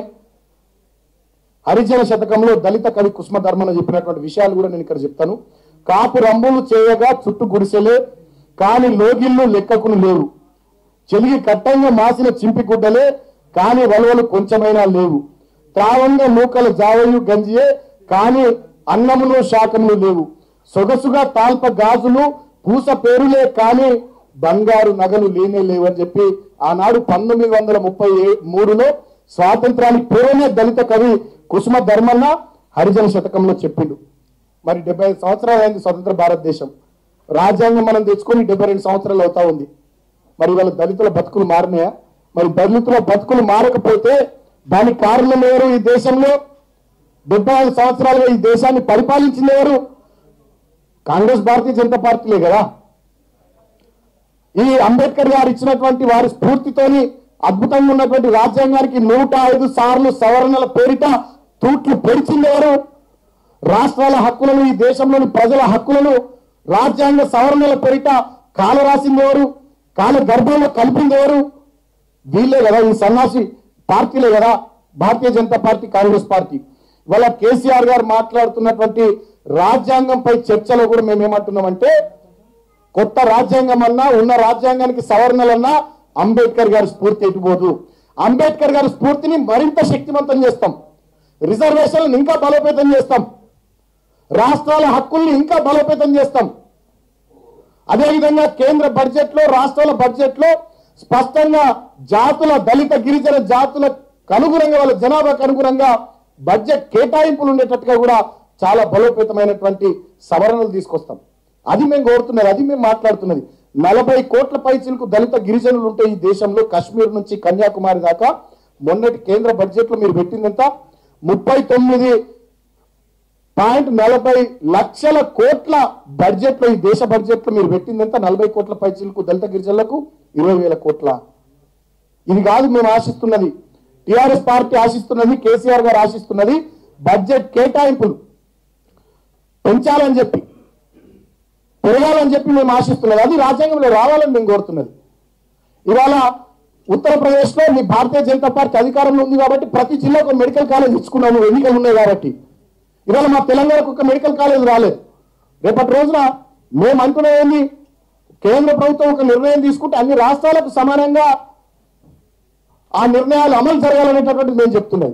హరిజన శతకంలో దళిత కవి కుసుమ ధర్మన చెప్పినటువంటి విషయాలు కూడా నేను ఇక్కడ చెప్తాను కాపు రంబులు చేయగా చుట్టు గుడిసెలే కాని లోగిళ్ళు లెక్కకును లేవు చెలిగి కట్టంగా మాసిన చింపి గుడ్డలే కాని వలవలు కొంచెమైనా లేవు త్రావంగా నూకలు జావయు గంజియే కాని అన్నములు శాకములు లేవు సొగసుగా తాల్ప గాజులు పూస పేరులే కాని బంగారు నగలు లేనే లేవు అని చెప్పి ఆనాడు పంతొమ్మిది వందల ముప్పై మూడులో స్వాతంత్రానికి పూర్వమే దళిత కవి కుసుమ ధర్మన్న హరిజన శతకంలో చెప్పిండు మరి డెబ్బై ఐదు సంవత్సరాలు అయింది స్వతంత్ర భారతదేశం రాజ్యాంగం మనం తెచ్చుకొని డెబ్బై రెండు సంవత్సరాలు అవుతా ఉంది మరి వాళ్ళ దళితుల బతుకులు మారినాయా మరి దళితుల బతుకులు మారకపోతే దానికి కారణం ఎవరు ఈ దేశంలో డెబ్బై ఐదు సంవత్సరాలుగా ఈ దేశాన్ని పరిపాలించింది ఎవరు కాంగ్రెస్ భారతీయ జనతా పార్టీలే కదా ఈ అంబేద్కర్ గారు ఇచ్చినటువంటి వారి స్ఫూర్తితోని అద్భుతంగా ఉన్నటువంటి రాజ్యాంగానికి నూట ఐదు సార్లు సవరణల పేరిట తూట్లు పెరిచింది ఎవరు రాష్ట్రాల హక్కులను ఈ దేశంలోని ప్రజల హక్కులను రాజ్యాంగ సవరణల పేరిట కాల రాసింది ఎవరు కాల గర్భంలో కలిపింది ఎవరు వీళ్ళే కదా ఈ సన్నాసి పార్టీలే కదా భారతీయ జనతా పార్టీ కాంగ్రెస్ పార్టీ ఇవాళ కేసీఆర్ గారు మాట్లాడుతున్నటువంటి రాజ్యాంగంపై చర్చలో కూడా మేము ఏమంటున్నామంటే కొత్త రాజ్యాంగం అన్నా ఉన్న రాజ్యాంగానికి సవరణలన్నా అంబేద్కర్ గారి స్ఫూర్తి ఎటుపోదు అంబేద్కర్ గారి స్ఫూర్తిని మరింత శక్తివంతం చేస్తాం రిజర్వేషన్లను ఇంకా బలోపేతం చేస్తాం రాష్ట్రాల హక్కుల్ని ఇంకా బలోపేతం చేస్తాం అదేవిధంగా కేంద్ర బడ్జెట్ లో రాష్ట్రాల బడ్జెట్ లో స్పష్టంగా జాతుల దళిత గిరిజన జాతులకు అనుగుణంగా వాళ్ళ జనాభాకు అనుగుణంగా బడ్జెట్ కేటాయింపులు ఉండేటట్టుగా కూడా చాలా బలోపేతమైనటువంటి సవరణలు తీసుకొస్తాం అది మేము కోరుతున్నది అది మేము మాట్లాడుతున్నది నలభై కోట్ల పైచీలకు దళిత గిరిజనులు ఉంటే ఈ దేశంలో కాశ్మీర్ నుంచి కన్యాకుమారి దాకా మొన్నటి కేంద్ర బడ్జెట్ లో మీరు పెట్టిందంతా ముప్పై తొమ్మిది పాయింట్ నలభై లక్షల కోట్ల బడ్జెట్ లో ఈ దేశ బడ్జెట్ లో మీరు పెట్టిందంతా నలభై కోట్ల పైచీలకు దళిత గిరిజనులకు ఇరవై వేల కోట్ల ఇది కాదు మేము ఆశిస్తున్నది టిఆర్ఎస్ పార్టీ ఆశిస్తున్నది కేసీఆర్ గారు ఆశిస్తున్నది బడ్జెట్ కేటాయింపులు పెంచాలని చెప్పి పెరగాలని చెప్పి మేము ఆశిస్తున్నది అది రాజ్యాంగంలో రావాలని మేము కోరుతున్నది ఇవాళ ఉత్తరప్రదేశ్ లో మీ భారతీయ జనతా పార్టీ అధికారంలో ఉంది కాబట్టి ప్రతి జిల్లాకు ఒక మెడికల్ కాలేజ్ ఇచ్చుకున్నాము ఎన్నికలు ఉన్నాయి కాబట్టి ఇవాళ మా తెలంగాణకు ఒక మెడికల్ కాలేజ్ రాలేదు రేపటి రోజున మేము అంటున్నది కేంద్ర ప్రభుత్వం ఒక నిర్ణయం తీసుకుంటే అన్ని రాష్ట్రాలకు సమానంగా ఆ నిర్ణయాలు అమలు జరగాలనేటటువంటిది మేము చెప్తున్నది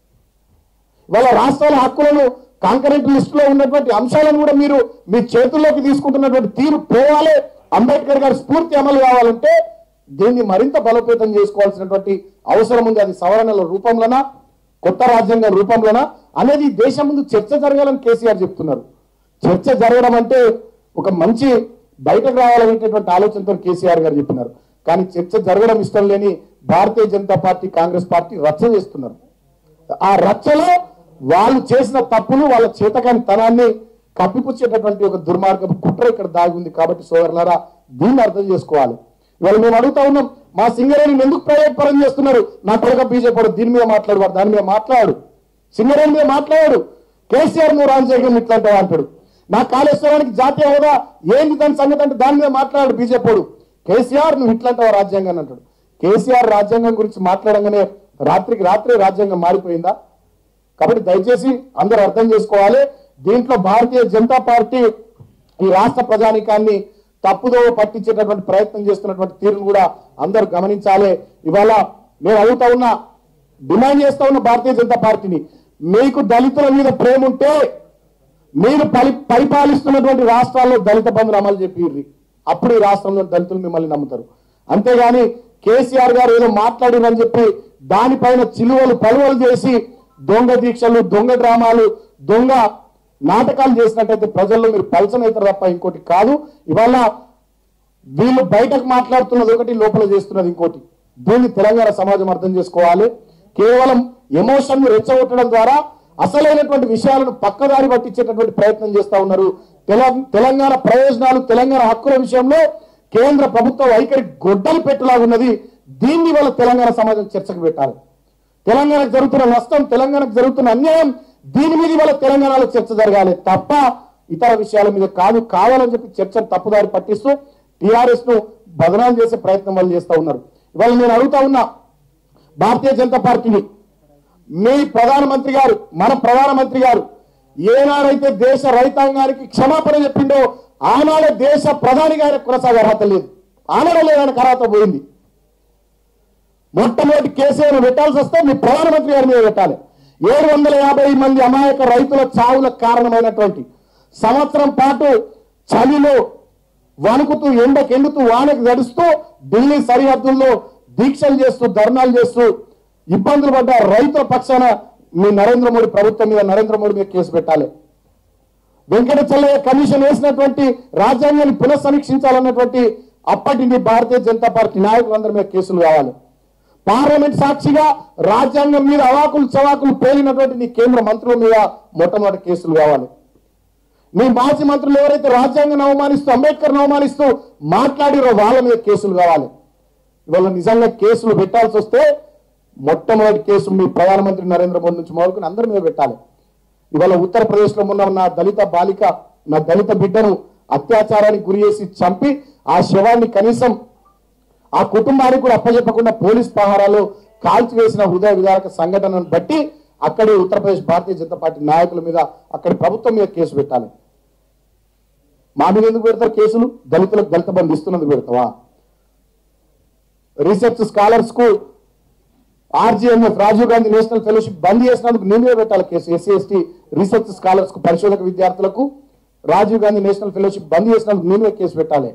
ఇవాళ రాష్ట్రాల హక్కులను కాంకరెంట్ లిస్ట్ లో ఉన్నటువంటి అంశాలను కూడా మీరు మీ చేతుల్లోకి తీసుకుంటున్నటువంటి తీరు పోవాలి అంబేద్కర్ గారి స్ఫూర్తి అమలు కావాలంటే దీన్ని మరింత బలోపేతం చేసుకోవాల్సినటువంటి అవసరం ఉంది అది సవరణల రూపంలోనా కొత్త రాజ్యాంగం రూపంలోనా అనేది ఈ దేశం ముందు చర్చ జరగాలని కేసీఆర్ చెప్తున్నారు చర్చ జరగడం అంటే ఒక మంచి బయటకు రావాలనేటటువంటి ఆలోచనతో కేసీఆర్ గారు చెప్పినారు కానీ చర్చ జరగడం ఇష్టం లేని భారతీయ జనతా పార్టీ కాంగ్రెస్ పార్టీ రచ్చ చేస్తున్నారు ఆ రచ్చలో వాళ్ళు చేసిన తప్పులు వాళ్ళ చేతకాని తనాన్ని కప్పిపుచ్చేటటువంటి ఒక దుర్మార్గపు కుట్ర ఇక్కడ దాగి ఉంది కాబట్టి సోదరులారా దీన్ని అర్థం చేసుకోవాలి ఇవాళ మేము అడుగుతా ఉన్నాం మా సింగరేణిని ఎందుకు ప్రైవేట్ పరం చేస్తున్నారు నా కొడుక బీజేపీ దీని మీద మాట్లాడు వాడు దాని మీద మాట్లాడు సింగరేణి మీద మాట్లాడు కేసీఆర్ నువ్వు రాజశేఖర్ ఇట్లాంటి అంటాడు నా కాళేశ్వరానికి జాతీయ హోదా ఏంది దాని సంగతి అంటే దాని మీద మాట్లాడు బీజేపీ కేసీఆర్ నువ్వు ఇట్లాంటి రాజ్యాంగాన్ని అంటాడు కేసీఆర్ రాజ్యాంగం గురించి మాట్లాడంగానే రాత్రికి రాత్రే రాజ్యాంగం మారిపోయిందా కాబట్టి దయచేసి అందరూ అర్థం చేసుకోవాలి దీంట్లో భారతీయ జనతా పార్టీ ఈ రాష్ట్ర ప్రజానికాన్ని తప్పుదో పట్టించేటటువంటి ప్రయత్నం చేస్తున్నటువంటి తీరును కూడా అందరూ గమనించాలి ఇవాళ నేను అడుగుతా ఉన్నా డిమాండ్ చేస్తా ఉన్న భారతీయ జనతా పార్టీని మీకు దళితుల మీద ప్రేమ ఉంటే మీరు పరి పరిపాలిస్తున్నటువంటి రాష్ట్రాల్లో దళిత బంధులు అమలు చెప్పిర్రి అప్పుడు ఈ రాష్ట్రంలో దళితులు మిమ్మల్ని నమ్ముతారు అంతేగాని కేసీఆర్ గారు ఏదో మాట్లాడిరని చెప్పి దానిపైన చిలువలు పలువలు చేసి దొంగ దీక్షలు దొంగ డ్రామాలు దొంగ నాటకాలు చేసినట్టయితే ప్రజల్లో మీరు పలచనవుతారు తప్ప ఇంకోటి కాదు ఇవాళ వీళ్ళు బయటకు మాట్లాడుతున్నది ఒకటి లోపల చేస్తున్నది ఇంకోటి దీన్ని తెలంగాణ సమాజం అర్థం చేసుకోవాలి కేవలం ఎమోషన్ రెచ్చగొట్టడం ద్వారా అసలైనటువంటి విషయాలను పక్కదారి పట్టించేటటువంటి ప్రయత్నం చేస్తా ఉన్నారు తెల- తెలంగాణ ప్రయోజనాలు తెలంగాణ హక్కుల విషయంలో కేంద్ర ప్రభుత్వ వైఖరి గొడ్డలు పెట్టులాగున్నది దీన్ని వాళ్ళ తెలంగాణ సమాజం చర్చకు పెట్టాలి తెలంగాణకు జరుగుతున్న నష్టం తెలంగాణకు జరుగుతున్న అన్యాయం దీని మీద ఇవాళ తెలంగాణలో చర్చ జరగాలి తప్ప ఇతర విషయాల మీద కాదు కావాలని చెప్పి చర్చను తప్పుదారి పట్టిస్తూ టిఆర్ఎస్ ను బదనాలు చేసే ప్రయత్నం వాళ్ళు చేస్తా ఉన్నారు ఇవాళ నేను అడుగుతా ఉన్నా భారతీయ జనతా పార్టీని మీ ప్రధానమంత్రి గారు మన ప్రధానమంత్రి గారు ఏనాడైతే దేశ రైతాంగానికి క్షమాపణ చెప్పిండో ఆనాడే దేశ ప్రధాని గారికి కొనసాగే అర్హత లేదు ఆనాడే లేదని అర్హత పోయింది మొట్టమొదటి కేసీఆర్ పెట్టాల్సి వస్తే మీ ప్రధానమంత్రి గారి మీద పెట్టాలి ఏడు వందల యాభై మంది అమాయక రైతుల చావులకు కారణమైనటువంటి సంవత్సరం పాటు చలిలో వణుకుతూ ఎండకు ఎండుతూ వానకు గడుస్తూ ఢిల్లీ సరిహద్దుల్లో దీక్షలు చేస్తూ ధర్నాలు చేస్తూ ఇబ్బందులు పడ్డ రైతుల పక్షాన మీ నరేంద్ర మోడీ ప్రభుత్వం మీద నరేంద్ర మోడీ మీద కేసు పెట్టాలి వెంకట చెల్లయ్య కమిషన్ వేసినటువంటి రాజ్యాంగాన్ని పునఃసమీక్షించాలన్నటువంటి అప్పటి నుండి భారతీయ జనతా పార్టీ నాయకులందరి మీద కేసులు కావాలి పార్లమెంట్ సాక్షిగా రాజ్యాంగం మీద అవాకులు చవాకులు పేలినటువంటి నీ కేంద్ర మంత్రుల మీద మొట్టమొదటి కేసులు కావాలి మీ మాజీ మంత్రులు ఎవరైతే రాజ్యాంగం అవమానిస్తూ అంబేద్కర్ అవమానిస్తూ మాట్లాడిరో వాళ్ళ మీద కేసులు కావాలి ఇవాళ నిజంగా కేసులు పెట్టాల్సి వస్తే మొట్టమొదటి కేసు మీ ప్రధానమంత్రి నరేంద్ర మోదీ నుంచి మొదలుకొని అందరి మీద పెట్టాలి ఇవాళ ఉత్తరప్రదేశ్ లో ఉన్న నా దళిత బాలిక నా దళిత బిడ్డను అత్యాచారానికి గురి చేసి చంపి ఆ శవాన్ని కనీసం ఆ కుటుంబానికి కూడా అప్పచెప్పకుండా పోలీస్ పహారాలో కాల్చివేసిన హృదయ విధారక సంఘటనను బట్టి అక్కడి ఉత్తరప్రదేశ్ భారతీయ జనతా పార్టీ నాయకుల మీద అక్కడి ప్రభుత్వం మీద కేసు పెట్టాలి మా మీద ఎందుకు పెడతారు కేసులు దళితులకు దళిత బంధు ఇస్తున్నందుకు పెడతావా రీసెర్చ్ స్కాలర్స్ కు R G M F Rajiv Gandhi national fellowship బంద్ చేసినందుకు నీ మీద పెట్టాలి కేసు ఎస్సీ ఎస్టీ రీసెర్చ్ స్కాలర్స్ కు పరిశోధక విద్యార్థులకు రాజీవ్ గాంధీ నేషనల్ ఫెలోషిప్ బంద్ చేసినందుకు నీ మీద కేసు పెట్టాలి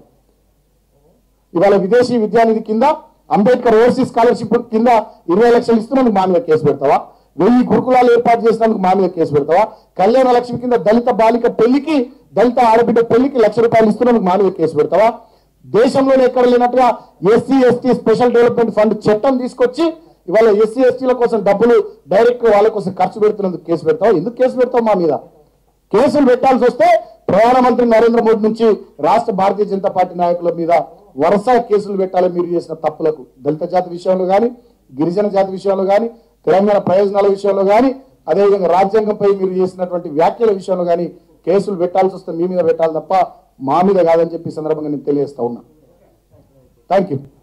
ఇవాళ విదేశీ విద్యానిధి కింద అంబేద్కర్ ఓవర్సీస్ స్కాలర్షిప్ కింద ఇరవై లక్షలు ఇస్తున్నందుకు మా మీద కేసు పెడతావా వెయ్యి గురుకులాలు ఏర్పాటు చేసినందుకు మా మీద కేసు పెడతావా కళ్యాణ లక్ష్మి కింద దళిత బాలిక పెళ్లికి దళిత ఆడబిడ్డ పెళ్లికి లక్ష రూపాయలు ఇస్తున్నందుకు మా మీద కేసు పెడతావా దేశంలోనే ఎక్కడ లేనట్టుగా SC ST special development fund చట్టం తీసుకొచ్చి ఇవాళ ఎస్సీ ఎస్టీల కోసం డబ్బులు డైరెక్ట్ వాళ్ళ కోసం ఖర్చు పెడుతున్నందుకు కేసు పెడతావా ఎందుకు కేసు పెడతావు మా మీద కేసులు పెట్టాల్సి వస్తే ప్రధానమంత్రి నరేంద్ర మోదీ నుంచి రాష్ట్ర భారతీయ జనతా పార్టీ నాయకుల మీద వరుస కేసులు పెట్టాలి మీరు చేసిన తప్పులకు దళిత జాతి విషయంలో కానీ గిరిజన జాతి విషయంలో కానీ తెలంగాణ ప్రయోజనాల విషయంలో కానీ అదేవిధంగా రాజ్యాంగంపై మీరు చేసినటువంటి వ్యాఖ్యల విషయంలో కానీ కేసులు పెట్టాల్సి వస్తే మీ మీద పెట్టాలి తప్ప మా మీద కాదని చెప్పి ఈ సందర్భంగా నేను తెలియజేస్తా ఉన్నా థ్యాంక్ యూ